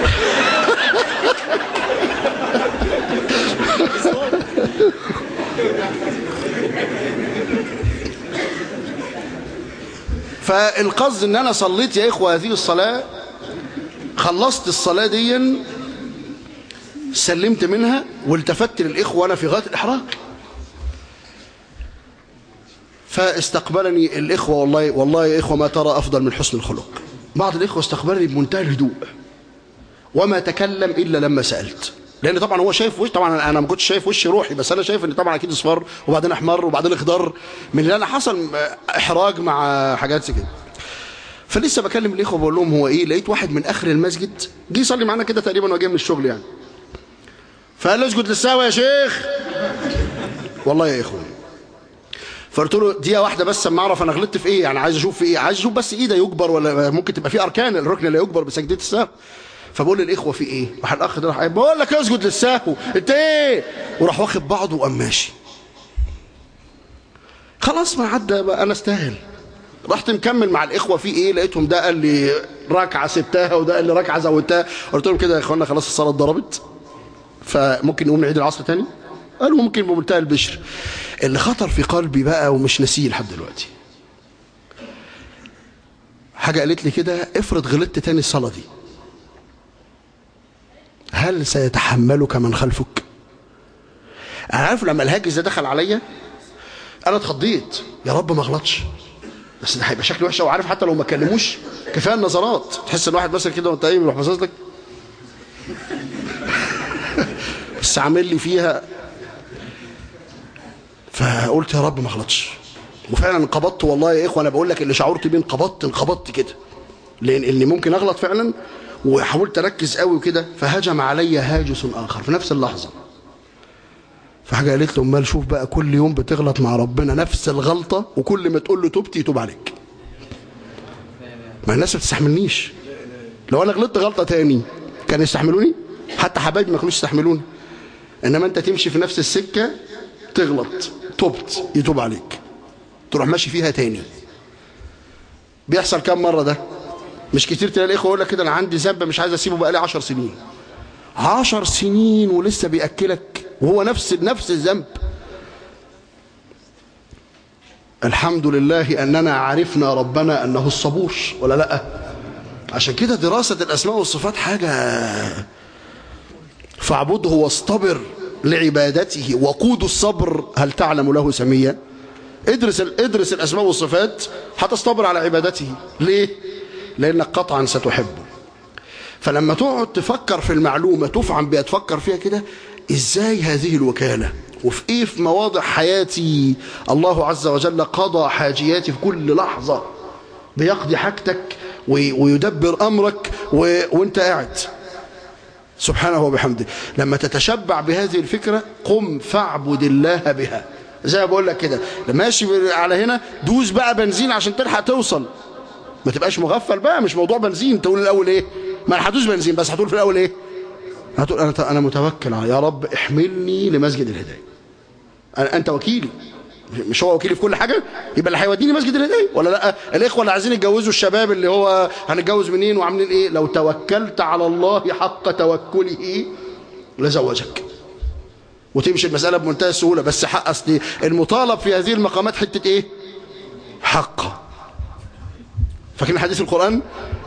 [SPEAKER 1] فالقصد ان انا صليت يا اخوه هذه الصلاه خلصت الصلاه دي سلمت منها والتفت للاخوه وانا في غايه الاحراج فاستقبلني الاخوه والله والله يا اخوه ما ترى افضل من حسن الخلق بعض الاخوه استقبلني بمنتهى الهدوء وما تكلم الا لما سالت لان طبعا هو شايف وش طبعا انا ما كنتش شايف وش روحي بس انا شايف ان طبعا اكيد اصفر وبعدين احمر وبعدين اخضر من اللي انا حصل احراج مع حاجات زي كده فلسه بكلم الاخوه بقول لهم هو ايه لقيت واحد من اخر المسجد جه يصلي معانا كده تقريبا وجاي من الشغل يعني فقال له اسجد للسهوه يا شيخ والله يا اخوان فقلت له دقيقه واحده بس اما اعرف انا غلطت في ايه يعني عايز اشوف في ايه عايز اشوف بس ايه ده يجبر ولا ممكن تبقى في اركان الركن لا يجبر بسجده السهو فبقول للاخوه في ايه راح الاخ ده راح قايل، بقول لك اسجد للسهو انت ايه وراح واخد بعضه وقام ماشي خلاص ما عدى بقى انا استاهل رحت مكمل مع الاخوه في ايه لقيتهم ده قال لي ركعه سبتها وده قال لي ركعه زودتها قلت لهم كده يا اخوانا خلاص الصلاه اتضربت فممكن نقوم نعيد العصر تاني قالوا ممكن بمنتهى البشر اللي خطر في قلبي بقى ومش ناسيه لحد دلوقتي حاجه قالت لي كده افرض غلطت تاني الصلاه دي هل سيتحملك من خلفك انا عارف لما الهاجس ده دخل عليا انا اتخضيت يا رب ما اغلطش بس ده هيبقى شكلي وحش وعارف حتى لو ما كلموش كفايه النظرات تحس ان واحد مثلا كده وانت قايم يروح باصص لك بس عامل لي فيها فقلت يا رب ما اغلطش وفعلا انقبضت والله يا اخوه انا بقول لك اللي شعرت بيه انقبضت انقبضت كده لان اني ممكن اغلط فعلا وحاولت اركز قوي وكده فهجم علي هاجس اخر في نفس اللحظه فحاجه قالت له امال شوف بقى كل يوم بتغلط مع ربنا نفس الغلطه وكل ما تقول له تبت يتوب عليك ما الناس ما بتستحملنيش لو انا غلطت غلطه تاني كانوا يستحملوني حتى حبايبي ما كانوش يستحملوني انما انت تمشي في نفس السكه تغلط تبت يتوب عليك تروح ماشي فيها تاني بيحصل كام مره ده مش كتير تلاقي الاخوه يقول لك كده انا عندي ذنب مش عايز اسيبه بقالي 10 سنين 10 سنين ولسه بياكلك وهو نفس نفس الذنب الحمد لله اننا عرفنا ربنا انه الصبور ولا لا عشان كده دراسه الاسماء والصفات حاجه فاعبده واصطبر لعبادته وقود الصبر هل تعلم له سميا ادرس ادرس الاسماء والصفات هتصطبر على عبادته ليه لانك قطعا ستحبه فلما تقعد تفكر في المعلومه تفعم بها تفكر فيها كده ازاي هذه الوكاله وفي ايه في مواضع حياتي الله عز وجل قضى حاجياتي في كل لحظة بيقضي حاجتك ويدبر أمرك و... وانت قاعد سبحانه وبحمده لما تتشبع بهذه الفكرة قم فاعبد الله بها زي ما بقول لك كده لما ماشي على هنا دوس بقى بنزين عشان تلحق توصل ما تبقاش مغفل بقى مش موضوع بنزين تقول الاول ايه ما انا هدوس بنزين بس هتقول في الاول ايه هتقول انا انا متوكل على يا رب احملني لمسجد الهدايه أنا انت وكيلي مش هو وكيلي في كل حاجه يبقى اللي هيوديني مسجد الهدايه ولا لا الاخوه اللي عايزين يتجوزوا الشباب اللي هو هنتجوز منين وعاملين ايه لو توكلت على الله حق توكله لزوجك وتمشي المسألة بمنتهى السهولة بس حق أصلي المطالب في هذه المقامات حتة إيه حق فاكرين حديث القرآن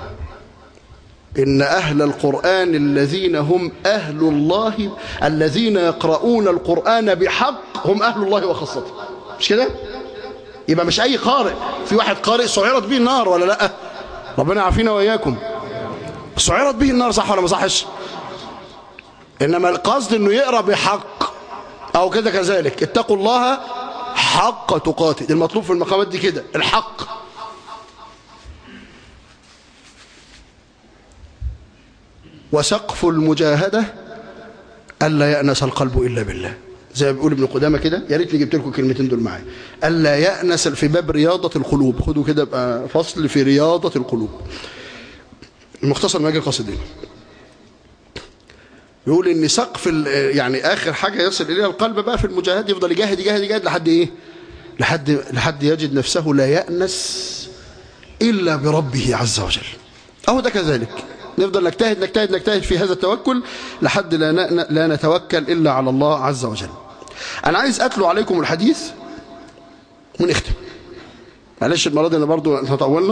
[SPEAKER 1] إن أهل القرآن الذين هم أهل الله الذين يقرؤون القرآن بحق هم أهل الله وخاصته مش كده يبقى مش أي قارئ في واحد قارئ سعرت به النار ولا لا ربنا عافينا وإياكم سعرت به النار صح ولا ما صحش إنما القصد إنه يقرأ بحق أو كده كذلك اتقوا الله حق تقاته المطلوب في المقامات دي كده الحق وسقف المجاهدة ألا يأنس القلب إلا بالله زي ما بيقول ابن قدامة كده يا ريتني جبت لكم الكلمتين دول معايا ألا يأنس في باب رياضة القلوب خدوا كده بقى فصل في رياضة القلوب المختصر ماجي القصدين يقول ان سقف يعني اخر حاجه يصل اليها القلب بقى في المجاهد يفضل يجاهد يجاهد يجاهد لحد ايه لحد لحد يجد نفسه لا يأنس الا بربه عز وجل اهو ده كذلك نفضل نجتهد نجتهد نجتهد في هذا التوكل لحد لا لا نتوكل الا على الله عز وجل انا عايز اتلو عليكم الحديث ونختم معلش المره دي انا برضو احنا طولنا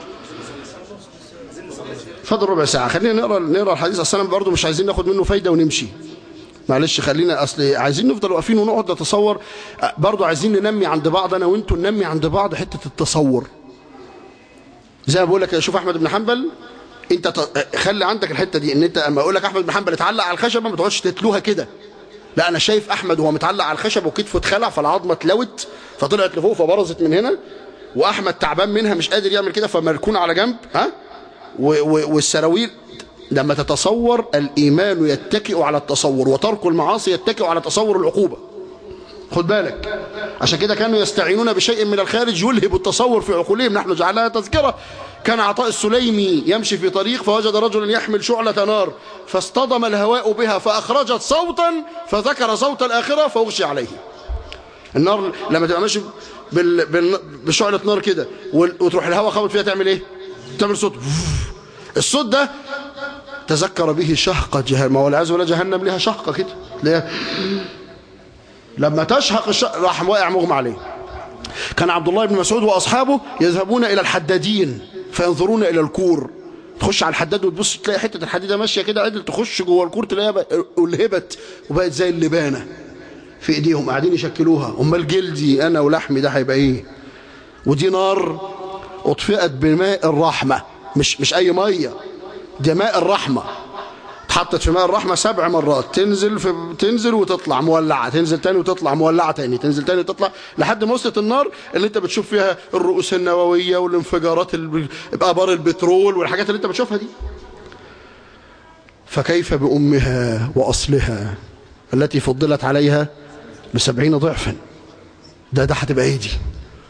[SPEAKER 1] فاضل ربع ساعة خلينا نقرا نقرا الحديث اصلا برضه مش عايزين ناخد منه فايدة ونمشي معلش خلينا اصل عايزين نفضل واقفين ونقعد نتصور برضه عايزين ننمي عند بعض انا وانتوا ننمي عند بعض حتة التصور زي ما بقول لك شوف احمد بن حنبل انت خلي عندك الحتة دي ان انت اما اقول لك احمد بن حنبل اتعلق على الخشبة ما تقعدش تتلوها كده لا انا شايف احمد وهو متعلق على الخشب وكتفه اتخلع فالعظمه اتلوت فطلعت لفوق فبرزت من هنا واحمد تعبان منها مش قادر يعمل كده فمركون على جنب ها والسراويل لما تتصور الإيمان يتكئ على التصور وترك المعاصي يتكئ على تصور العقوبة خد بالك عشان كده كانوا يستعينون بشيء من الخارج يلهب التصور في عقولهم نحن جعلها تذكرة كان عطاء السليمي يمشي في طريق فوجد رجلا يحمل شعلة نار فاصطدم الهواء بها فأخرجت صوتا فذكر صوت الآخرة فأغشي عليه النار لما تبقى ماشي بال... بال... بشعلة نار كده وتروح الهواء خبط فيها تعمل ايه تعمل صوت الصوت ده تذكر به شهقة جهنم ما هو العياذ بالله جهنم لها شهقة كده ليه لما تشهق الشهق راح واقع مغمى عليه كان عبد الله بن مسعود وأصحابه يذهبون إلى الحدادين فينظرون إلى الكور تخش على الحداد وتبص تلاقي حتة الحديدة ماشية كده عدل تخش جوه الكور تلاقيها ألهبت وبقت زي اللبانة في ايديهم قاعدين يشكلوها امال جلدي انا ولحمي ده هيبقى ايه ودي نار اطفئت بماء الرحمه مش مش اي ميه ده ماء الرحمه اتحطت في ماء الرحمه سبع مرات تنزل في تنزل وتطلع مولعه تنزل تاني وتطلع مولعه تاني تنزل تاني وتطلع لحد ما وصلت النار اللي انت بتشوف فيها الرؤوس النوويه والانفجارات ابار البترول والحاجات اللي انت بتشوفها دي فكيف بامها واصلها التي فضلت عليها بسبعين ضعفا ده ده هتبقى ايه دي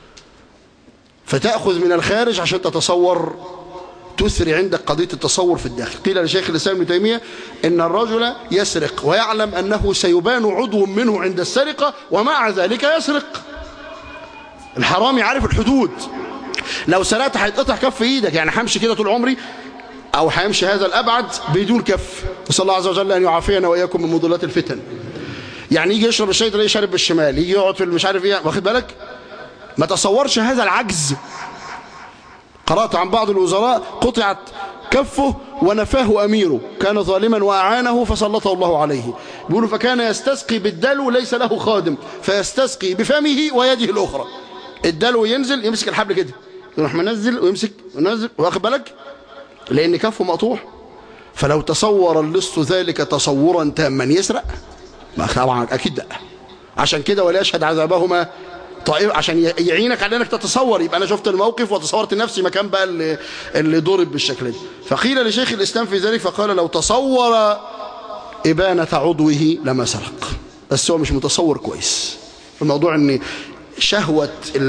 [SPEAKER 1] فتأخذ من الخارج عشان تتصور تثري عندك قضية التصور في الداخل قيل لشيخ الإسلام ابن تيمية إن الرجل يسرق ويعلم أنه سيبان عضو منه عند السرقة ومع ذلك يسرق الحرامي عارف الحدود لو سرقت هيتقطع كف ايدك يعني همشي كده طول عمري او هيمشي هذا الابعد بدون كف نسال الله عز وجل ان يعافينا واياكم من مضلات الفتن يعني يجي يشرب الشاي تلاقيه شارب بالشمال يجي يقعد في مش عارف ايه واخد بالك ما تصورش هذا العجز قرأت عن بعض الوزراء قطعت كفه ونفاه أميره كان ظالما وأعانه فسلطه الله عليه بيقولوا فكان يستسقي بالدلو ليس له خادم فيستسقي بفمه ويده الأخرى الدلو ينزل يمسك الحبل كده يروح منزل ويمسك ونزل واخد بالك لأن كفه مقطوع فلو تصور اللص ذلك تصورا تاما يسرق ما طبعا أكيد لا عشان كده ولا يشهد عذابهما طائف عشان يعينك على انك تتصور يبقى انا شفت الموقف وتصورت نفسي مكان بقى اللي, اللي ضرب بالشكل ده فقيل لشيخ الاسلام في ذلك فقال لو تصور ابانه عضوه لما سرق بس هو مش متصور كويس الموضوع ان شهوه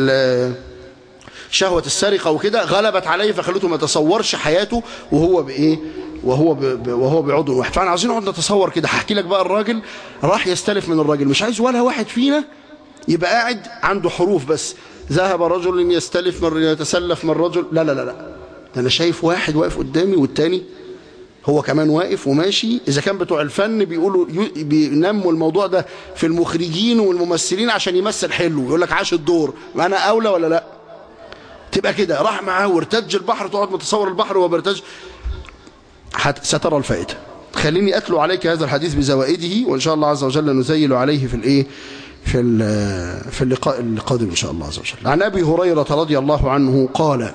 [SPEAKER 1] شهوة السرقة وكده غلبت عليه فخلته ما يتصورش حياته وهو بإيه وهو ب... وهو بعضو واحد فاحنا عايزين نقعد نتصور كده هحكي لك بقى الراجل راح يستلف من الراجل مش عايز ولا واحد فينا يبقى قاعد عنده حروف بس ذهب رجل يستلف من يتسلف من رجل لا لا لا لا ده انا شايف واحد واقف قدامي والتاني هو كمان واقف وماشي اذا كان بتوع الفن بيقولوا بينموا الموضوع ده في المخرجين والممثلين عشان يمثل حلو يقول لك عاش الدور ما انا اولى ولا لا تبقى كده راح معاه وارتج البحر تقعد متصور البحر وهو بيرتج سترى الفائده خليني اتلو عليك هذا الحديث بزوائده وان شاء الله عز وجل نزيل عليه في الايه في في اللقاء القادم ان شاء الله عز وجل عن ابي هريره رضي الله عنه قال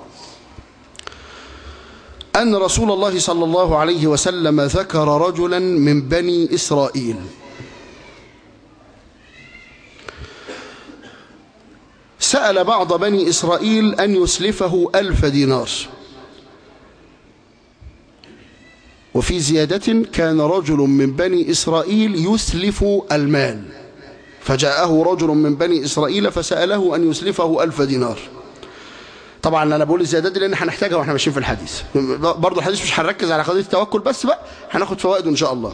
[SPEAKER 1] ان رسول الله صلى الله عليه وسلم ذكر رجلا من بني اسرائيل سأل بعض بني إسرائيل أن يسلفه ألف دينار وفي زيادة كان رجل من بني إسرائيل يسلف المال فجاءه رجل من بني إسرائيل فسأله أن يسلفه ألف دينار طبعا أنا بقول الزيادات دي لأن هنحتاجها وإحنا ماشيين في الحديث برضو الحديث مش هنركز على قضية التوكل بس بقى هناخد فوائده إن شاء الله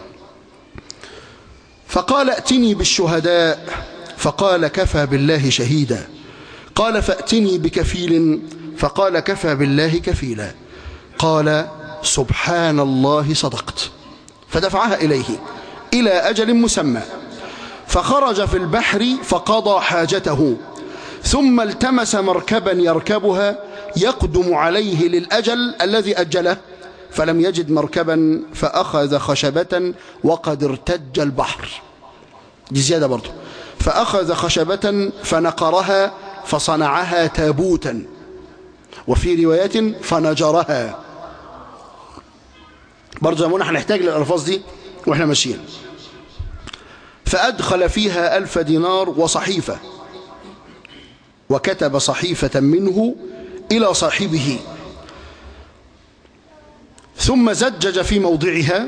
[SPEAKER 1] فقال ائتني بالشهداء فقال كفى بالله شهيدا قال فأتني بكفيل فقال كفى بالله كفيلا قال سبحان الله صدقت فدفعها إليه إلى أجل مسمى فخرج في البحر فقضى حاجته ثم التمس مركبا يركبها يقدم عليه للأجل الذي أجله فلم يجد مركبا فأخذ خشبة وقد ارتج البحر دي زيادة برضه فأخذ خشبة فنقرها فصنعها تابوتا وفي رواية فنجرها برضه زي ما هنحتاج للألفاظ دي وإحنا ماشيين فأدخل فيها ألف دينار وصحيفة وكتب صحيفة منه إلى صاحبه ثم زجج في موضعها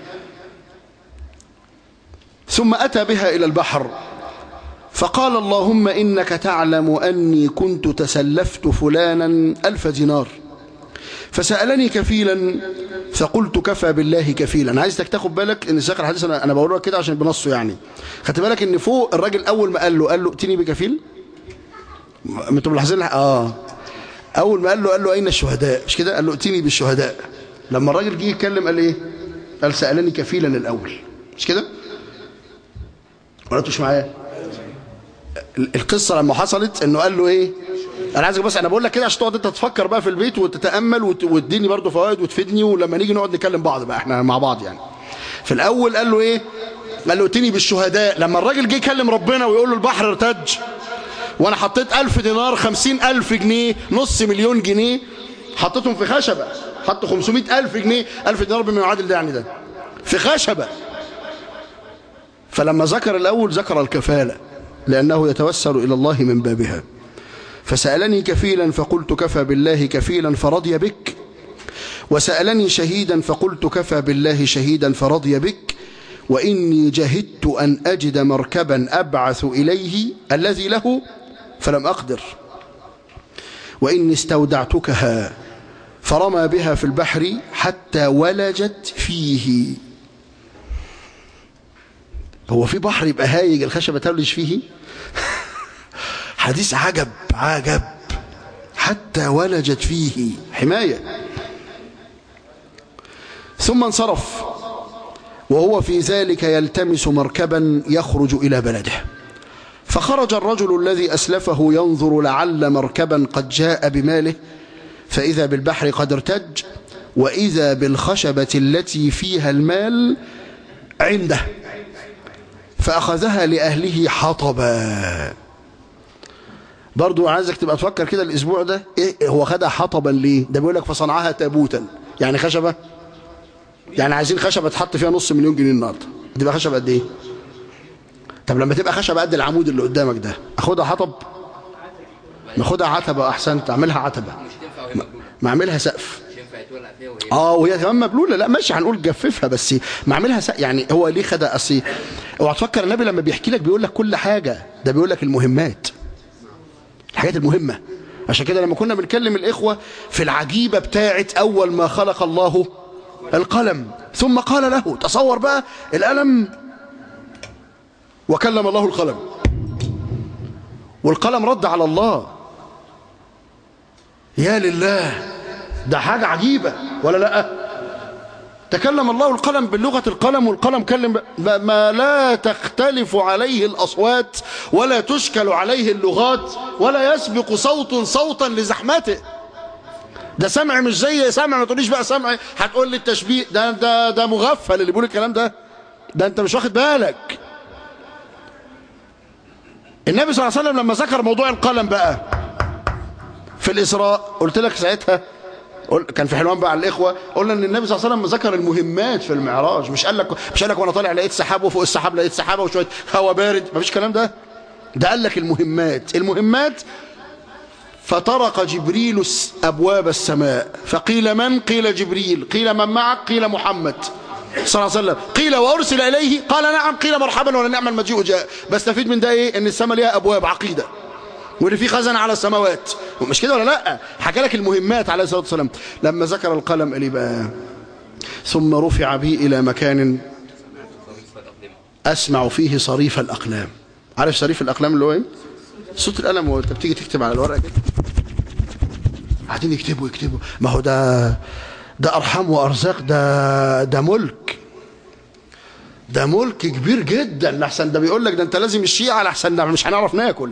[SPEAKER 1] ثم أتى بها إلى البحر فقال اللهم إنك تعلم أني كنت تسلفت فلانا ألف دينار فسألني كفيلا فقلت كفى بالله كفيلا أنا عايزك تاخد بالك ان سياق الحديث انا, أنا بقول لك كده عشان بنصه يعني خدت بالك ان فوق الراجل اول ما قال له قال له ائتني بكفيل انتوا ملاحظين اه اول ما قال له قال له اين الشهداء مش كده قال له ائتني بالشهداء لما الراجل جه يتكلم قال ايه قال سألني كفيلا الاول مش كده ولا مش معايا القصة لما حصلت انه قال له ايه انا عايزك بس انا بقول لك كده عشان تقعد انت تفكر بقى في البيت وتتامل وتديني برضه فوائد وتفيدني ولما نيجي نقعد نكلم بعض بقى احنا مع بعض يعني في الاول قال له ايه قال له اتني بالشهداء لما الراجل جه يكلم ربنا ويقول له البحر ارتج وانا حطيت ألف دينار خمسين ألف جنيه نص مليون جنيه حطيتهم في خشبة حط خمسمائة ألف جنيه ألف دينار بما يعادل ده يعني ده في خشبة فلما ذكر الأول ذكر الكفالة لأنه يتوسل إلى الله من بابها فسألني كفيلا فقلت كفى بالله كفيلا فرضي بك وسألني شهيدا فقلت كفى بالله شهيدا فرضي بك وإني جهدت أن أجد مركبا أبعث إليه الذي له فلم أقدر وإني استودعتكها فرمى بها في البحر حتى ولجت فيه هو في بحر يبقى هايج الخشبة تولج فيه حديث عجب عجب حتى ولجت فيه حماية ثم انصرف وهو في ذلك يلتمس مركبا يخرج إلى بلده فخرج الرجل الذي أسلفه ينظر لعل مركبا قد جاء بماله فإذا بالبحر قد ارتج وإذا بالخشبة التي فيها المال عنده فأخذها لأهله حطبا برضو عايزك تبقى تفكر كده الأسبوع ده إيه هو خدها حطبا ليه ده بيقول لك فصنعها تابوتا يعني خشبة يعني عايزين خشبة تحط فيها نص مليون جنيه النهارده تبقى خشبة قد ايه طب لما تبقى خشبة قد العمود اللي قدامك ده اخدها حطب ناخدها عتبة احسن تعملها عتبة
[SPEAKER 2] مش تنفع وهي مبلوله
[SPEAKER 1] ما اعملها سقف
[SPEAKER 2] مش ينفع يتولع فيها وهي
[SPEAKER 1] اه وهي كمان مبلوله لا ماشي هنقول جففها بس ما اعملها سق... يعني هو ليه خدها اصل اوعى تفكر النبي لما بيحكي لك بيقول لك كل حاجه ده بيقول لك المهمات الحاجات المهمه عشان كده لما كنا بنكلم الاخوه في العجيبه بتاعه اول ما خلق الله القلم ثم قال له تصور بقى القلم وكلم الله القلم والقلم رد على الله يا لله ده حاجة عجيبة ولا لا تكلم الله القلم بلغة القلم والقلم كلم ما, ما لا تختلف عليه الأصوات ولا تشكل عليه اللغات ولا يسبق صوت صوتا لزحمته ده سمع مش زي سمع ما تقوليش بقى سمع هتقول لي التشبيه ده ده ده مغفل اللي بيقول الكلام ده ده انت مش واخد بالك النبي صلى الله عليه وسلم لما ذكر موضوع القلم بقى في الإسراء قلت لك ساعتها قل- كان في حلوان بقى على الإخوة قلنا إن النبي صلى الله عليه وسلم ذكر المهمات في المعراج مش قال لك مش قال لك وأنا طالع لقيت سحاب وفوق السحاب لقيت سحابة وشوية هواء بارد مفيش كلام ده ده قال لك المهمات المهمات فطرق جبريل الس- أبواب السماء فقيل من قيل جبريل قيل من معك قيل محمد صلى الله عليه وسلم قيل وأرسل إليه قال نعم قيل مرحبا ولا نعم المجيء جاء بستفيد من ده إيه إن السماء ليها أبواب عقيدة واللي فيه خزن على السماوات مش كده ولا لا حكى لك المهمات عليه الصلاة والسلام لما ذكر القلم اللي بقى ثم رفع بي إلى مكان أسمع فيه صريف الأقلام عارف صريف الأقلام اللي هو إيه صوت القلم وانت بتيجي تكتب على الورقة كده قاعدين يكتبوا يكتبوا ما هو ده ده أرحام وأرزاق ده ده ملك ده ملك كبير جدا لحسن ده بيقول لك ده انت لازم الشيعة لحسن ده مش هنعرف ناكل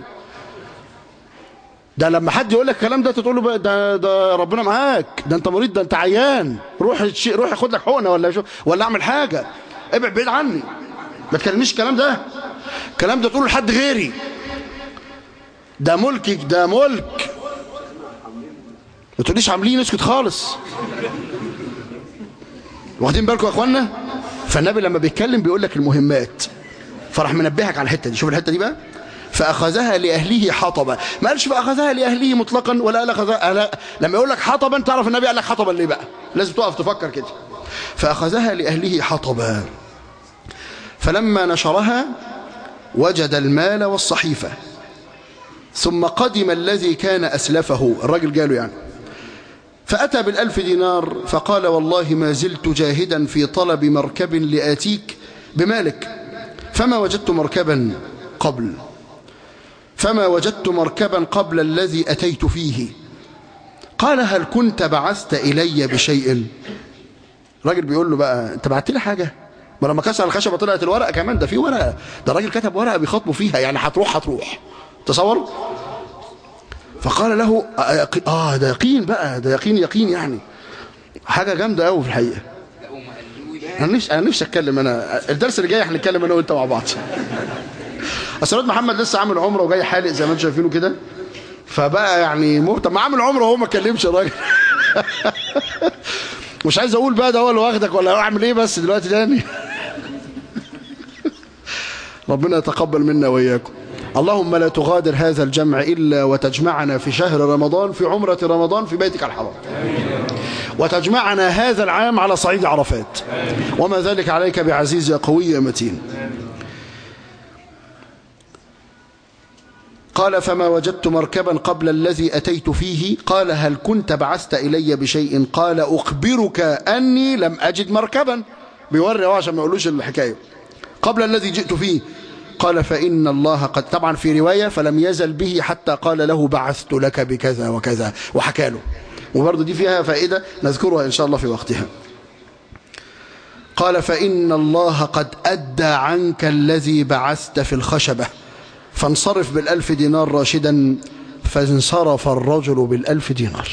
[SPEAKER 1] ده لما حد يقول لك الكلام ده تقول له بقى ده ده ربنا معاك ده انت مريض ده انت عيان روح الشي روح خد لك حقنه ولا شو ولا اعمل حاجه ابعد بعيد عني ما تكلمنيش الكلام ده الكلام ده تقوله لحد غيري ده ملكك ده ملك ما تقوليش عاملين اسكت خالص واخدين بالكم يا اخوانا فالنبي لما بيتكلم بيقول لك المهمات فراح منبهك على الحته دي شوف الحته دي بقى فاخذها لاهله حطبا ما قالش فاخذها لاهله مطلقا ولا قال اخذها لا لما يقول لك حطبا تعرف النبي قال لك حطبا ليه بقى لازم تقف تفكر كده فاخذها لاهله حطبا فلما نشرها وجد المال والصحيفه ثم قدم الذي كان اسلفه الراجل قاله يعني فأتى بالألف دينار فقال والله ما زلت جاهدا في طلب مركب لآتيك بمالك فما وجدت مركبا قبل فما وجدت مركبا قبل الذي أتيت فيه قال هل كنت بعثت إلي بشيء راجل بيقول له بقى انت بعت لي حاجة ما لما كسر الخشبة طلعت الورقة كمان ده في ورقة ده الراجل كتب ورقة بيخاطبوا فيها يعني هتروح هتروح تصور فقال له اه ده يقين بقى ده يقين يقين يعني حاجة جامدة قوي في الحقيقة
[SPEAKER 2] لا وما قالوش
[SPEAKER 1] انا نفسي انا نفسي اتكلم انا الدرس اللي جاي هنتكلم انا وانت مع بعض اصل الواد محمد لسه عامل عمره وجاي حالق زي ما انتم شايفينه كده فبقى يعني مهتم ما عامل عمره وهو ما اتكلمش الراجل مش عايز اقول بقى ده هو اللي واخدك ولا اعمل ايه بس دلوقتي تاني ربنا يتقبل منا واياكم اللهم لا تغادر هذا الجمع الا وتجمعنا في شهر رمضان في عمره رمضان في بيتك الحرام وتجمعنا هذا العام على صعيد عرفات وما ذلك عليك بعزيز يا قوي يا متين قال فما وجدت مركبا قبل الذي أتيت فيه قال هل كنت بعثت إلي بشيء قال أخبرك أني لم أجد مركبا بيوري أهو عشان ما يقولوش الحكاية قبل الذي جئت فيه قال فإن الله قد طبعا في رواية فلم يزل به حتى قال له بعثت لك بكذا وكذا وحكى له وبرضه دي فيها فائدة نذكرها إن شاء الله في وقتها قال فإن الله قد أدى عنك الذي بعثت في الخشبة فانصرف بالألف دينار راشدا فانصرف الرجل بالألف دينار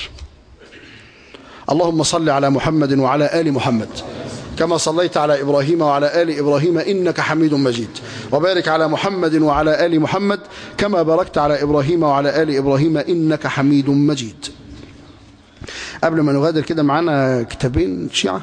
[SPEAKER 1] اللهم صل على محمد وعلى آل محمد كما صليت على إبراهيم وعلى آل إبراهيم إنك حميد مجيد وبارك على محمد وعلى آل محمد كما باركت على إبراهيم وعلى آل إبراهيم إنك حميد مجيد قبل ما نغادر كده معانا كتابين شيعة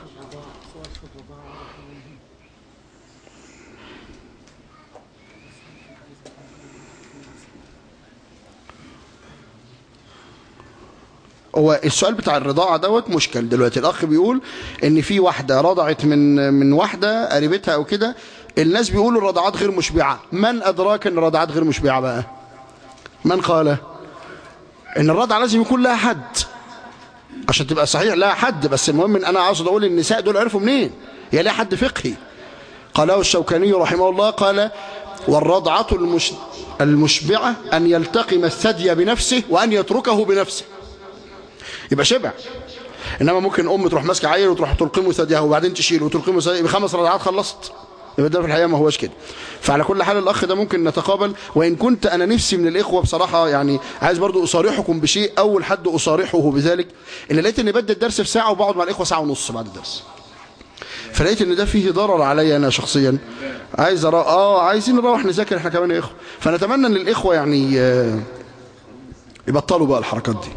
[SPEAKER 1] هو السؤال بتاع الرضاعة دوت مشكل دلوقتي الأخ بيقول إن في واحدة رضعت من من واحدة قريبتها أو كده الناس بيقولوا الرضعات غير مشبعة من أدراك إن الرضعات غير مشبعة بقى من قال إن الرضعة لازم يكون لها حد عشان تبقى صحيح لها حد بس المهم إن أنا أقصد أقول النساء دول عرفوا منين هي لها حد فقهي قاله الشوكاني رحمه الله قال والرضعة المش... المشبعة أن يلتقم الثدي بنفسه وأن يتركه بنفسه يبقى شبع إنما ممكن أم تروح ماسكة عيل وتروح تلقمه ثديها وبعدين تشيله وتلقمه ثديها بخمس رضعات خلصت يبقى ده في الحقيقة ما هوش كده فعلى كل حال الأخ ده ممكن نتقابل وإن كنت أنا نفسي من الإخوة بصراحة يعني عايز برضو أصارحكم بشيء أول حد أصارحه بذلك إن لقيت إني بدي الدرس في ساعة وبقعد مع الإخوة ساعة ونص بعد الدرس فلقيت ان ده فيه ضرر عليا انا شخصيا عايز أرا... اه عايزين نروح نذاكر احنا كمان يا اخوه فنتمنى ان الاخوه يعني آه، يبطلوا بقى الحركات دي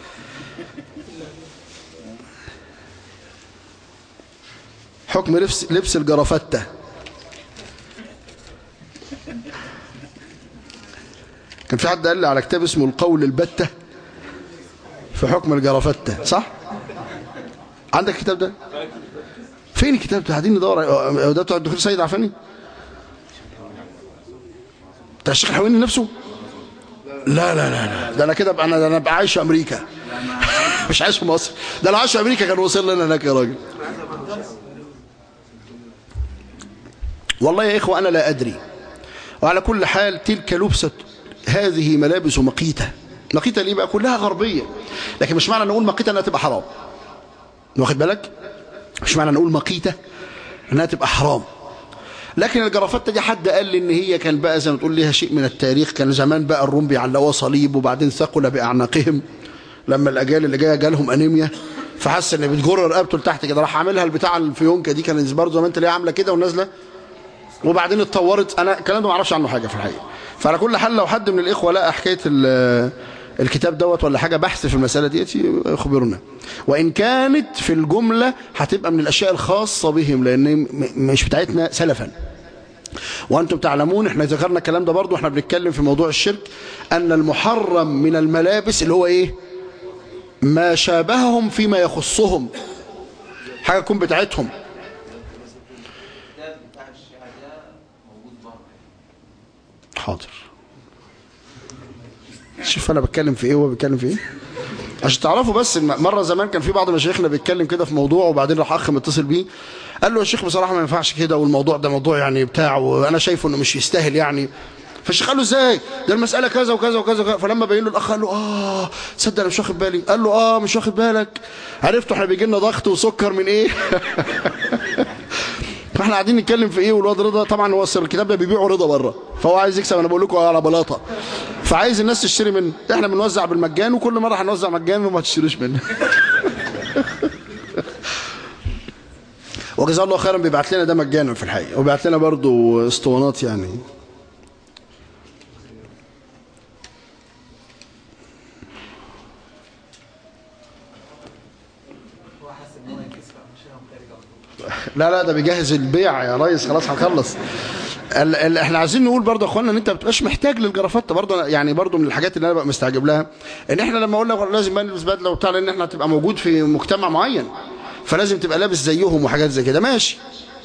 [SPEAKER 1] حكم لبس لبس الجرافته كان في حد قال لي على كتاب اسمه القول البته في حكم الجرافته صح عندك الكتاب ده فين الكتاب ده قاعدين ندور عليه. ده بتاع الدكتور سيد عفاني بتاع الشيخ الحويني نفسه لا لا لا لا ده انا كده ابقى انا ده انا ابقى عايش في امريكا مش عايش في مصر ده لو عايش في امريكا كان وصل لنا هناك يا راجل والله يا اخوه انا لا ادري وعلى كل حال تلك لبسه هذه ملابس مقيته مقيته ليه بقى كلها غربيه لكن مش معنى نقول مقيته انها تبقى حرام واخد بالك مش معنى نقول مقيته انها تبقى حرام لكن الجرافته دي حد قال لي ان هي كان بقى زي ما تقول ليها شيء من التاريخ كان زمان بقى الروم بيعلقوها صليب وبعدين ثقل باعناقهم لما الاجيال اللي جايه جالهم انيميا فحس ان بتجر رقبته لتحت كده راح عاملها البتاع الفيونكه دي كانت برضه زمان تلاقيها عامله كده ونازله وبعدين اتطورت انا الكلام ده ما اعرفش عنه حاجه في الحقيقه فعلى كل حال لو حد من الاخوه لقى حكايه ال- الكتاب دوت ولا حاجه بحث في المساله ديت يخبرنا وان كانت في الجمله هتبقى من الاشياء الخاصه بهم لان م- مش بتاعتنا سلفا وانتم تعلمون احنا ذكرنا الكلام ده برضو احنا بنتكلم في موضوع الشرك ان المحرم من الملابس اللي هو ايه ما شابههم فيما يخصهم حاجه تكون بتاعتهم حاضر شوف انا بتكلم في ايه وهو بيتكلم في ايه عشان تعرفوا بس إن مره زمان كان في بعض مشايخنا بيتكلم كده في موضوع وبعدين راح اخ متصل بيه قال له يا شيخ بصراحه ما ينفعش كده والموضوع ده موضوع يعني بتاع وانا شايفه انه مش يستاهل يعني فالشيخ قال له ازاي ده المساله كذا وكذا وكذا وكذا. فلما بين له الاخ قال له اه تصدق انا مش واخد بالي قال له اه مش واخد بالك عرفتوا احنا بيجي لنا ضغط وسكر من ايه فاحنا قاعدين نتكلم في ايه والواد رضا طبعا هو السر الكتاب ده بيبيعوا رضا بره فهو عايز يكسب انا بقول لكم على بلاطه فعايز الناس تشتري منه احنا بنوزع بالمجان وكل مره هنوزع مجان وما تشتروش منه وجزاه الله خيرا بيبعت لنا ده مجانا في الحقيقه وبيبعت لنا برضه اسطوانات يعني لا لا ده بيجهز البيع يا ريس خلاص هنخلص ال ال احنا عايزين نقول برضه يا اخوانا ان انت ما بتبقاش محتاج للجرافته برضه يعني برضه من الحاجات اللي انا بقى مستعجب لها ان احنا لما قلنا لازم نلبس بدله وبتاع لان احنا هتبقى موجود في مجتمع معين فلازم تبقى لابس زيهم وحاجات زي كده ماشي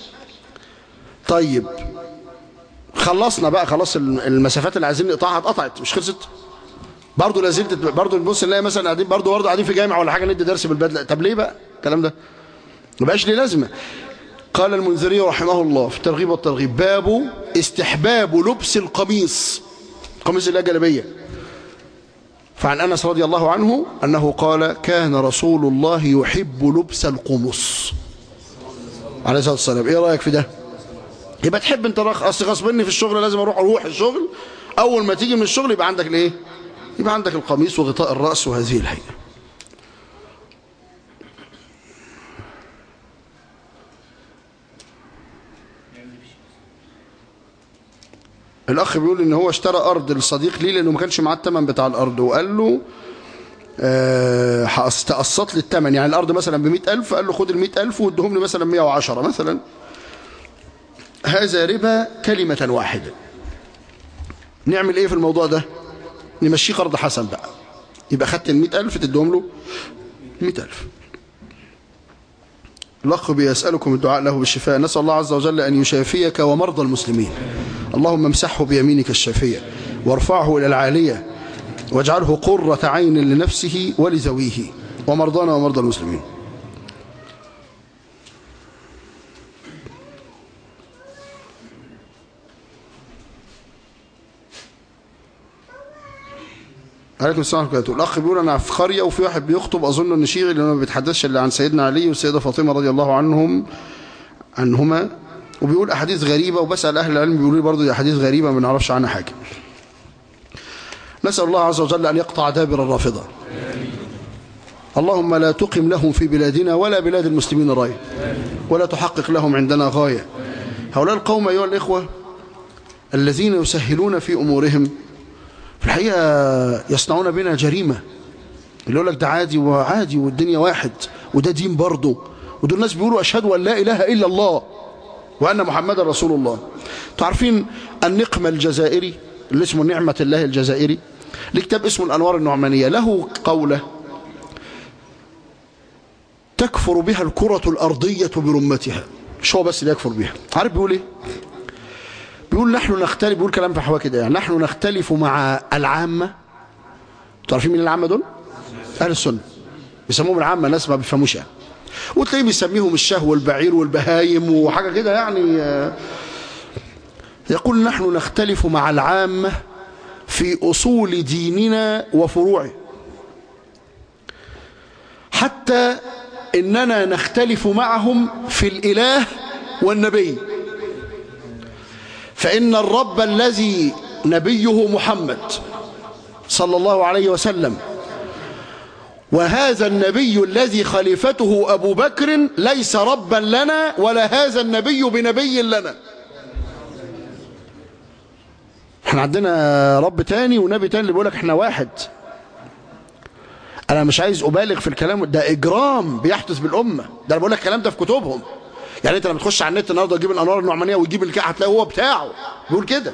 [SPEAKER 1] طيب خلصنا بقى خلاص المسافات اللي عايزين نقطعها اتقطعت مش خلصت برضه لازلت برضه نبص نلاقي مثلا قاعدين برضه برضه قاعدين في جامع ولا حاجه ندي درس بالبدله طب ليه بقى الكلام ده ما بقاش ليه لازمه قال المنذري رحمه الله في الترغيب والترغيب باب استحباب لبس القميص قميص الله جلبية فعن أنس رضي الله عنه أنه قال كان رسول الله يحب لبس القمص عليه الصلاة والسلام إيه رأيك في ده يبقى تحب انت رخ أصل غصبني في الشغل لازم أروح أروح الشغل أول ما تيجي من الشغل يبقى عندك الإيه يبقى عندك القميص وغطاء الرأس وهذه الهيئة الأخ بيقول إن هو اشترى أرض للصديق ليه لأنه ما كانش معاه الثمن بتاع الأرض وقال له آه، هتقسط لي الثمن يعني الأرض مثلا ب 100000 قال له خد ال 100000 وادهم لي مثلا 110 مثلا هذا ربا كلمة واحدة نعمل إيه في الموضوع ده نمشيه قرض حسن بقى يبقى خدت المئة ألف تديهم له مئة ألف الأخ بيسألكم الدعاء له بالشفاء نسأل الله عز وجل أن يشافيك ومرضى المسلمين اللهم امسحه بيمينك الشافية وارفعه إلى العالية واجعله قرة عين لنفسه ولزويه ومرضانا ومرضى المسلمين عليكم السلام ورحمه الله الاخ بيقول انا في قريه وفي واحد بيخطب اظن ان شيعي لانه ما بيتحدثش الا عن سيدنا علي والسيده فاطمه رضي الله عنهم عنهما وبيقول احاديث غريبه وبسال اهل العلم بيقولوا لي برضه دي احاديث غريبه ما نعرفش عنها حاجه نسال الله عز وجل ان يقطع دابر الرافضه اللهم لا تقم لهم في بلادنا ولا بلاد المسلمين رايه ولا تحقق لهم عندنا غايه هؤلاء القوم ايها الاخوه الذين يسهلون في امورهم في الحقيقة يصنعون بنا جريمة اللي يقول لك ده عادي وعادي والدنيا واحد وده دين برضه ودول الناس بيقولوا أشهد أن لا إله إلا الله وأن محمد رسول الله تعرفين النقمة الجزائري اللي اسمه نعمة الله الجزائري لكتاب اسمه الأنوار النعمانية له قولة تكفر بها الكرة الأرضية برمتها مش هو بس اللي يكفر بها عارف بيقول ايه بيقول نحن نختلف بيقول كلام في حوا كده يعني نحن نختلف مع العامة تعرفين مين العامة دول أهل السنة بيسموهم العامة ناس ما بيفهموش يعني وتلاقيه بيسميهم الشهو والبعير والبهايم وحاجة كده يعني يقول نحن نختلف مع العامة في أصول ديننا وفروعه حتى إننا نختلف معهم في الإله والنبي فإن الرب الذي نبيه محمد صلى الله عليه وسلم وهذا النبي الذي خليفته أبو بكر ليس ربا لنا ولا هذا النبي بنبي لنا احنا عندنا رب تاني ونبي تاني اللي بيقولك احنا واحد انا مش عايز ابالغ في الكلام ده اجرام بيحدث بالامه ده انا بقول لك الكلام ده في كتبهم يعني انت لما تخش على النت النهارده تجيب الانوار النعمانيه وتجيب الكعب هتلاقي هو بتاعه بيقول كده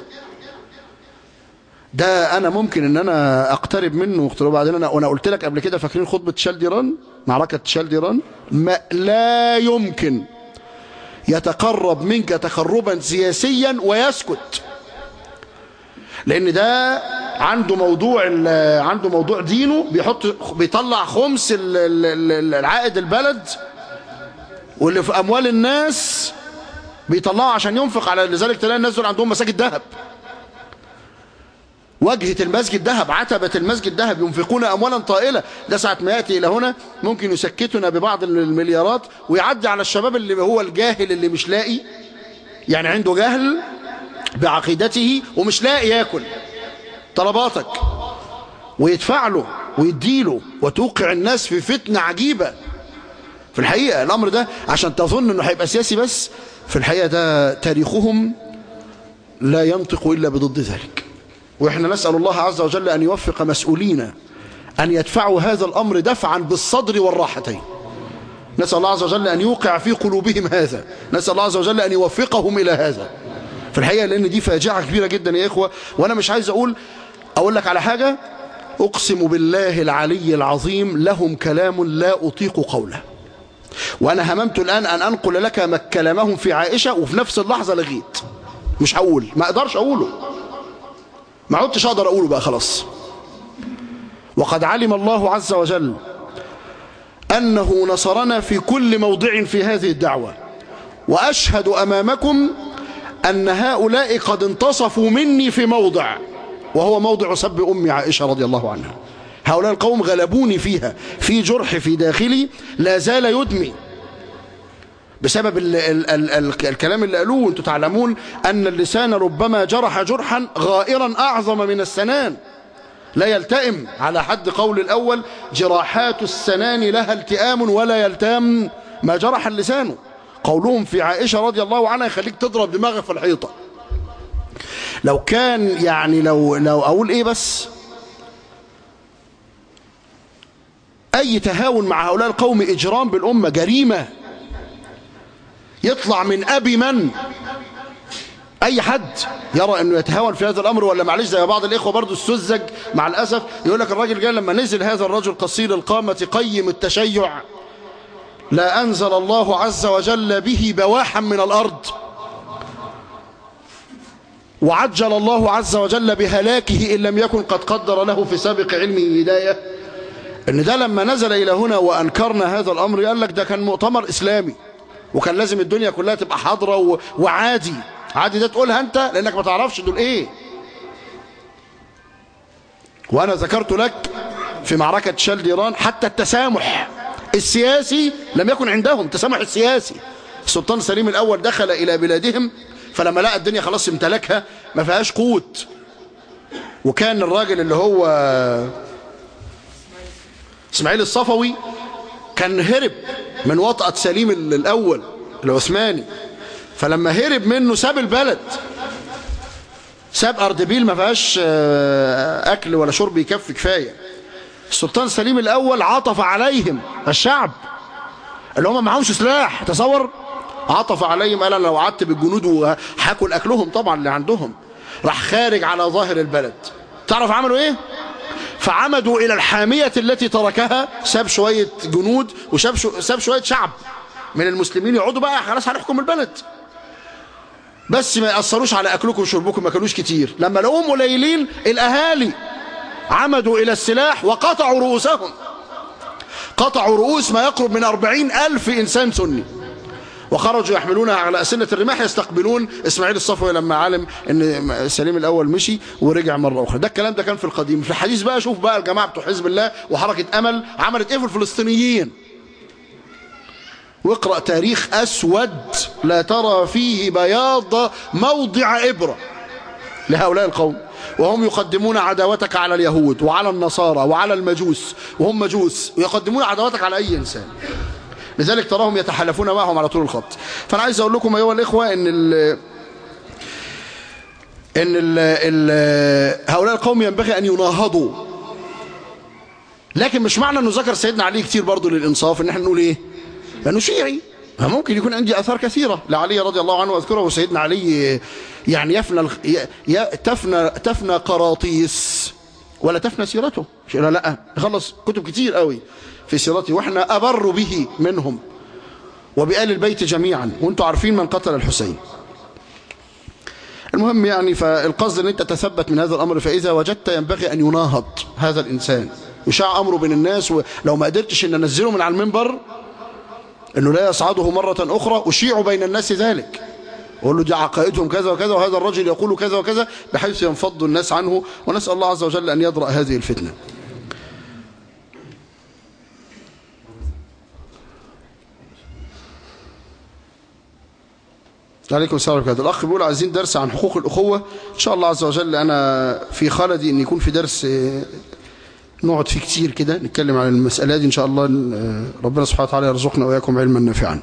[SPEAKER 1] ده انا ممكن ان انا اقترب منه واقترب بعدين انا وانا قلت لك قبل كده فاكرين خطبه شالديران معركه شالديران ما لا يمكن يتقرب منك تقربا سياسيا ويسكت لان ده عنده موضوع عنده موضوع دينه بيحط بيطلع خمس العائد البلد واللي في اموال الناس بيطلعوا عشان ينفق على لذلك تلاقي الناس دول عندهم مساجد ذهب واجهة المسجد ذهب عتبة المسجد ذهب ينفقون أموالا طائلة ده ساعة ما يأتي إلى هنا ممكن يسكتنا ببعض المليارات ويعدي على الشباب اللي هو الجاهل اللي مش لاقي يعني عنده جهل بعقيدته ومش لاقي ياكل طلباتك ويدفع له ويديله وتوقع الناس في فتنة عجيبة في الحقيقة الأمر ده عشان تظن أنه هيبقى سياسي بس في الحقيقة ده تاريخهم لا ينطق إلا بضد ذلك وإحنا نسأل الله عز وجل أن يوفق مسؤولين أن يدفعوا هذا الأمر دفعا بالصدر والراحتين نسأل الله عز وجل أن يوقع في قلوبهم هذا نسأل الله عز وجل أن يوفقهم إلى هذا في الحقيقة لأن دي فاجعة كبيرة جدا يا إخوة وأنا مش عايز أقول أقول لك على حاجة أقسم بالله العلي العظيم لهم كلام لا أطيق قوله وأنا هممت الآن أن أنقل لك ما كلامهم في عائشة وفي نفس اللحظة لغيت مش هقول ما أقدرش أقوله ما عدتش أقدر أقوله بقى خلاص وقد علم الله عز وجل أنه نصرنا في كل موضع في هذه الدعوة وأشهد أمامكم أن هؤلاء قد انتصفوا مني في موضع وهو موضع سب أم عائشة رضي الله عنها هؤلاء القوم غلبوني فيها في جرح في داخلي لا زال يدمي بسبب ال ال ال ال الكلام اللي قالوه انتم تعلمون أن اللسان ربما جرح جرحا غائرا أعظم من السنان لا يلتئم على حد قول الأول جراحات السنان لها التئام ولا يلتام ما جرح اللسان قولهم في عائشة رضي الله عنها يخليك تضرب دماغك في الحيطة لو كان يعني لو لو أقول إيه بس أي تهاون مع هؤلاء القوم إجرام بالأمة جريمة يطلع من أبي من اي حد يرى انه يتهاون في هذا الامر ولا معلش زي بعض الاخوه برضو السذج مع الاسف يقول لك الراجل قال لما نزل هذا الرجل قصير القامه قيم التشيع لا انزل الله عز وجل به بواحا من الارض وعجل الله عز وجل بهلاكه ان لم يكن قد قدر له في سابق علمه هدايه ان ده لما نزل الى هنا وانكرنا هذا الامر قال لك ده كان مؤتمر اسلامي وكان لازم الدنيا كلها تبقى حاضره و... وعادي عادي ده تقولها انت لانك ما تعرفش دول ايه وانا ذكرت لك في معركة شلديران حتى التسامح السياسي لم يكن عندهم التسامح السياسي السلطان سليم الاول دخل الى بلادهم فلما لقى الدنيا خلاص امتلكها ما فيهاش قوت وكان الراجل اللي هو اسماعيل الصفوي كان هرب من وطأة سليم الأول العثماني فلما هرب منه ساب البلد ساب أردبيل ما فيهاش أكل ولا شرب يكفي كفاية السلطان سليم الأول عطف عليهم الشعب اللي هم معهمش سلاح تصور عطف عليهم قال أنا لو قعدت بالجنود وهاكل أكلهم طبعا اللي عندهم راح خارج على ظاهر البلد تعرف عملوا ايه فعمدوا إلى الحامية التي تركها ساب شوية جنود وساب شو ساب شوية شعب من المسلمين يقعدوا بقى خلاص هنحكم البلد بس ما يأثروش على أكلكم وشربكم ما كانوش كتير لما لقوهم قليلين الأهالي عمدوا إلى السلاح وقطعوا رؤوسهم قطعوا رؤوس ما يقرب من أربعين ألف إنسان سني وخرجوا يحملونها على أسنة الرماح يستقبلون إسماعيل الصفوي لما علم أن سليم الأول مشي ورجع مرة أخرى ده الكلام ده كان في القديم في الحديث بقى شوف بقى الجماعة بتوع حزب الله وحركة أمل عملت إيه في الفلسطينيين واقرأ تاريخ أسود لا ترى فيه بياض موضع إبرة لهؤلاء القوم وهم يقدمون عداوتك على اليهود وعلى النصارى وعلى المجوس وهم مجوس ويقدمون عداوتك على أي إنسان لذلك تراهم يتحالفون معهم على طول الخط فأنا عايز أقول لكم أيها الإخوة إن ال إن ال ال هؤلاء القوم ينبغي أن يناهضوا لكن مش معنى أنه ذكر سيدنا علي كتير برضه للإنصاف إن احنا نقول إيه لأنه شيعي ممكن يكون عندي أثار كثيرة لعلي رضي الله عنه وأذكره وسيدنا علي يعني يفنى تفنى تفنى قراطيس ولا تفنى سيرته لا لا خلص كتب كتير قوي في سيرته واحنا أبر به منهم وبآل البيت جميعا وانتم عارفين من قتل الحسين المهم يعني فالقصد ان انت تثبت من هذا الامر فاذا وجدت ينبغي ان يناهض هذا الانسان يشاع امره بين الناس ولو ما قدرتش ان انزله من على المنبر انه لا يصعده مرة اخرى اشيع بين الناس ذلك وقول له دي عقائدهم كذا وكذا وهذا الرجل يقول كذا وكذا بحيث ينفض الناس عنه ونسأل الله عز وجل أن يدرأ هذه الفتنة عليكم السلام عليكم الأخ بيقول عايزين درس عن حقوق الأخوة إن شاء الله عز وجل أنا في خلدي أن يكون في درس نقعد فيه كتير كده نتكلم عن المسألة دي إن شاء الله ربنا سبحانه وتعالى يرزقنا وإياكم علما نافعا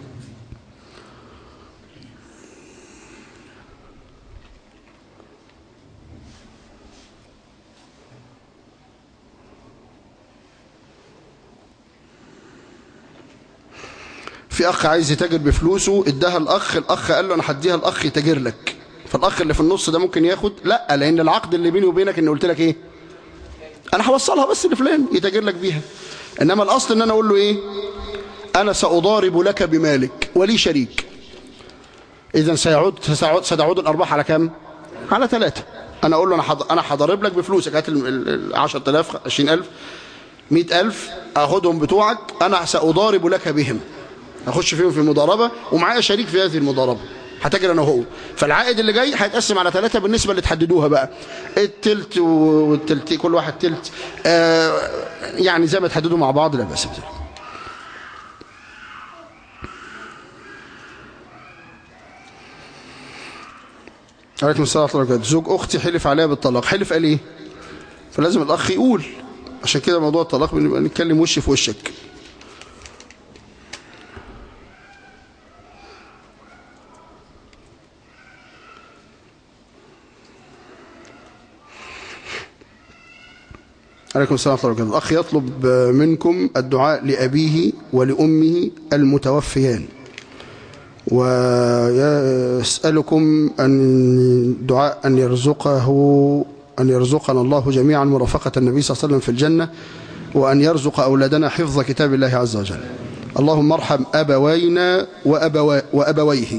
[SPEAKER 1] في أخ عايز يتاجر بفلوسه اداها الأخ الأخ قال له أنا هديها الأخ يتاجر لك فالأخ اللي في النص ده ممكن ياخد لا لأن العقد اللي بيني وبينك إن قلت لك إيه أنا هوصلها بس لفلان يتاجر لك بيها إنما الأصل إن أنا أقول له إيه أنا سأضارب لك بمالك ولي شريك إذا سيعود ستعود الأرباح على كم على ثلاثة أنا أقول له أنا حض... أنا هضرب لك بفلوسك هات ال 10000 20000 100000 أخدهم بتوعك أنا سأضارب لك بهم اخش فيهم في مضاربة ومعايا شريك في هذه المضاربة هتاجر انا وهو فالعائد اللي جاي هيتقسم على ثلاثة بالنسبة اللي تحددوها بقى التلت والتلت كل واحد تلت آه يعني زي ما تحددوا مع بعض لا بأس بذلك عليكم السلام ورحمة الله وبركاته زوج أختي حلف عليها بالطلاق حلف قال إيه فلازم الأخ يقول عشان كده موضوع الطلاق بنبقى نتكلم وش في وشك عليكم السلام ورحمة الله وبركاته الأخ يطلب منكم الدعاء لأبيه ولأمه المتوفيان ويسألكم أن دعاء أن يرزقه أن يرزقنا الله جميعا مرافقة النبي صلى الله عليه وسلم في الجنة وأن يرزق أولادنا حفظ كتاب الله عز وجل اللهم ارحم أبوينا وأبوا وأبويه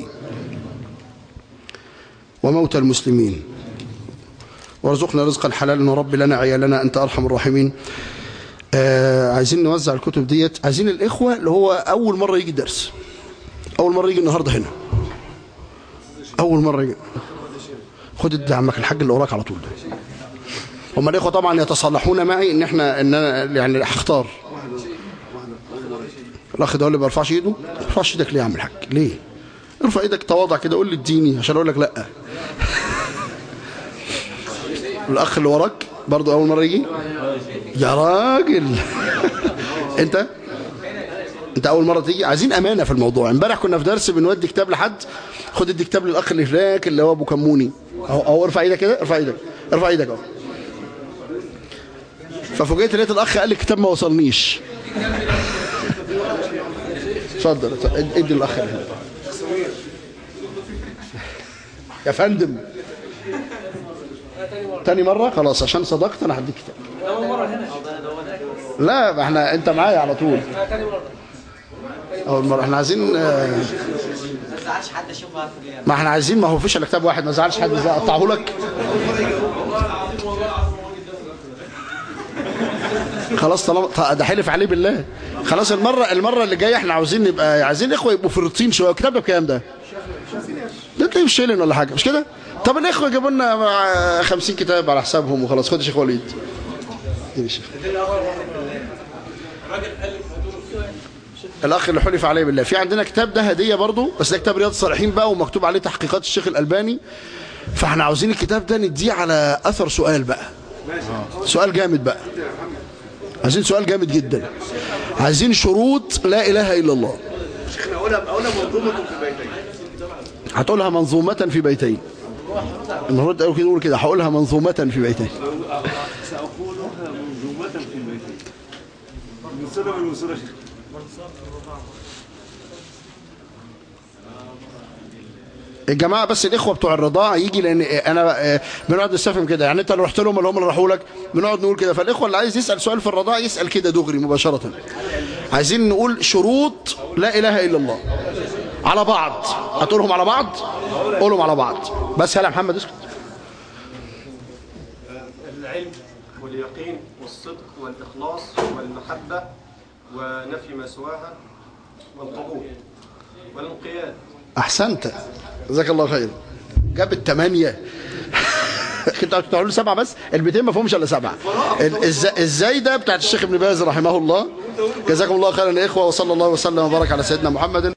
[SPEAKER 1] وموتى المسلمين وارزقنا رزقا حلالا ورب لنا عيالنا أنت أرحم الراحمين آه عايزين نوزع الكتب ديت عايزين الإخوة اللي هو أول مرة يجي الدرس أول مرة يجي النهاردة هنا أول مرة يجي خد ادي عمك الحاج اللي وراك على طول ده هم الإخوة طبعا يتصالحون معي إن إحنا إن أنا يعني هختار الأخ ده هو اللي ما بيرفعش إيده ما بيرفعش إيدك ليه يا عم الحاج ليه ارفع إيدك تواضع كده قول لي اديني عشان أقول لك لأ الأخ اللي وراك برضه أول مرة يجي يا راجل أنت انت اول مره تيجي عايزين امانه في الموضوع امبارح كنا في درس بنودي كتاب لحد خد ادي كتاب للاخ اللي هناك اللي هو ابو كموني اهو اهو ارفع ايدك كده ارفع ايدك ارفع ايدك اهو ففوجئت لقيت الاخ قال لي الكتاب ما وصلنيش اتفضل ادي الاخ اللي هناك يا فندم تاني مرة خلاص عشان صدقت انا هديك كتاب لا ما احنا انت معايا على طول اول مرة احنا عايزين آه،
[SPEAKER 3] ما تزعلش حد اشوفها في اليوم
[SPEAKER 1] ما احنا عايزين ما هو فيش الا كتاب واحد ما زعلش حد ازاي اقطعه لك خلاص طالما ط- ده حلف عليه بالله خلاص المره المره اللي جايه احنا عاوزين نبقى عايزين اخوه يبقوا فرطين شويه الكتاب ده بكام ده؟ ده تلاقيه بشيلن ولا حاجه مش كده؟ طب الاخوه جابوا لنا مع 50 كتاب على حسابهم وخلاص خد يا شيخ وليد اديني يا شيخ الاخ اللي حلف عليه بالله في عندنا كتاب ده هديه برضو بس ده كتاب رياض الصالحين بقى ومكتوب عليه تحقيقات الشيخ الالباني فاحنا عاوزين الكتاب ده نديه على اثر سؤال بقى سؤال جامد بقى عايزين سؤال جامد جدا عايزين شروط لا اله الا الله هتقولها منظومة في بيتين المفروض تقول كده قول كده هقولها منظومة في بيتين
[SPEAKER 4] سأقولها منظومة في البيتين من سنة من وسنة شيخ
[SPEAKER 1] الجماعه بس الاخوه بتوع الرضاعه يجي لان انا آه، بنقعد نستفهم كده يعني انت لو رحت لهم اللي هم اللي راحوا لك بنقعد نقول كده فالاخوه اللي عايز يسال سؤال في الرضاعه يسال كده دغري مباشره عايزين نقول شروط لا اله الا الله على بعض هتقولهم على بعض قولهم على بعض بس يلا يا محمد اسكت
[SPEAKER 5] العلم واليقين والصدق والإخلاص والمحبة ونفي ما سواها والقبول والانقياد
[SPEAKER 1] احسنت جزاك الله خير جاب الثمانيه كنت هتقول سبعه بس البيتين ما فيهمش الا سبعه ال- الز- الزايده بتاعت الشيخ ابن باز رحمه الله جزاكم الله خيرا يا اخوه وصلى الله وسلم وبارك على سيدنا محمد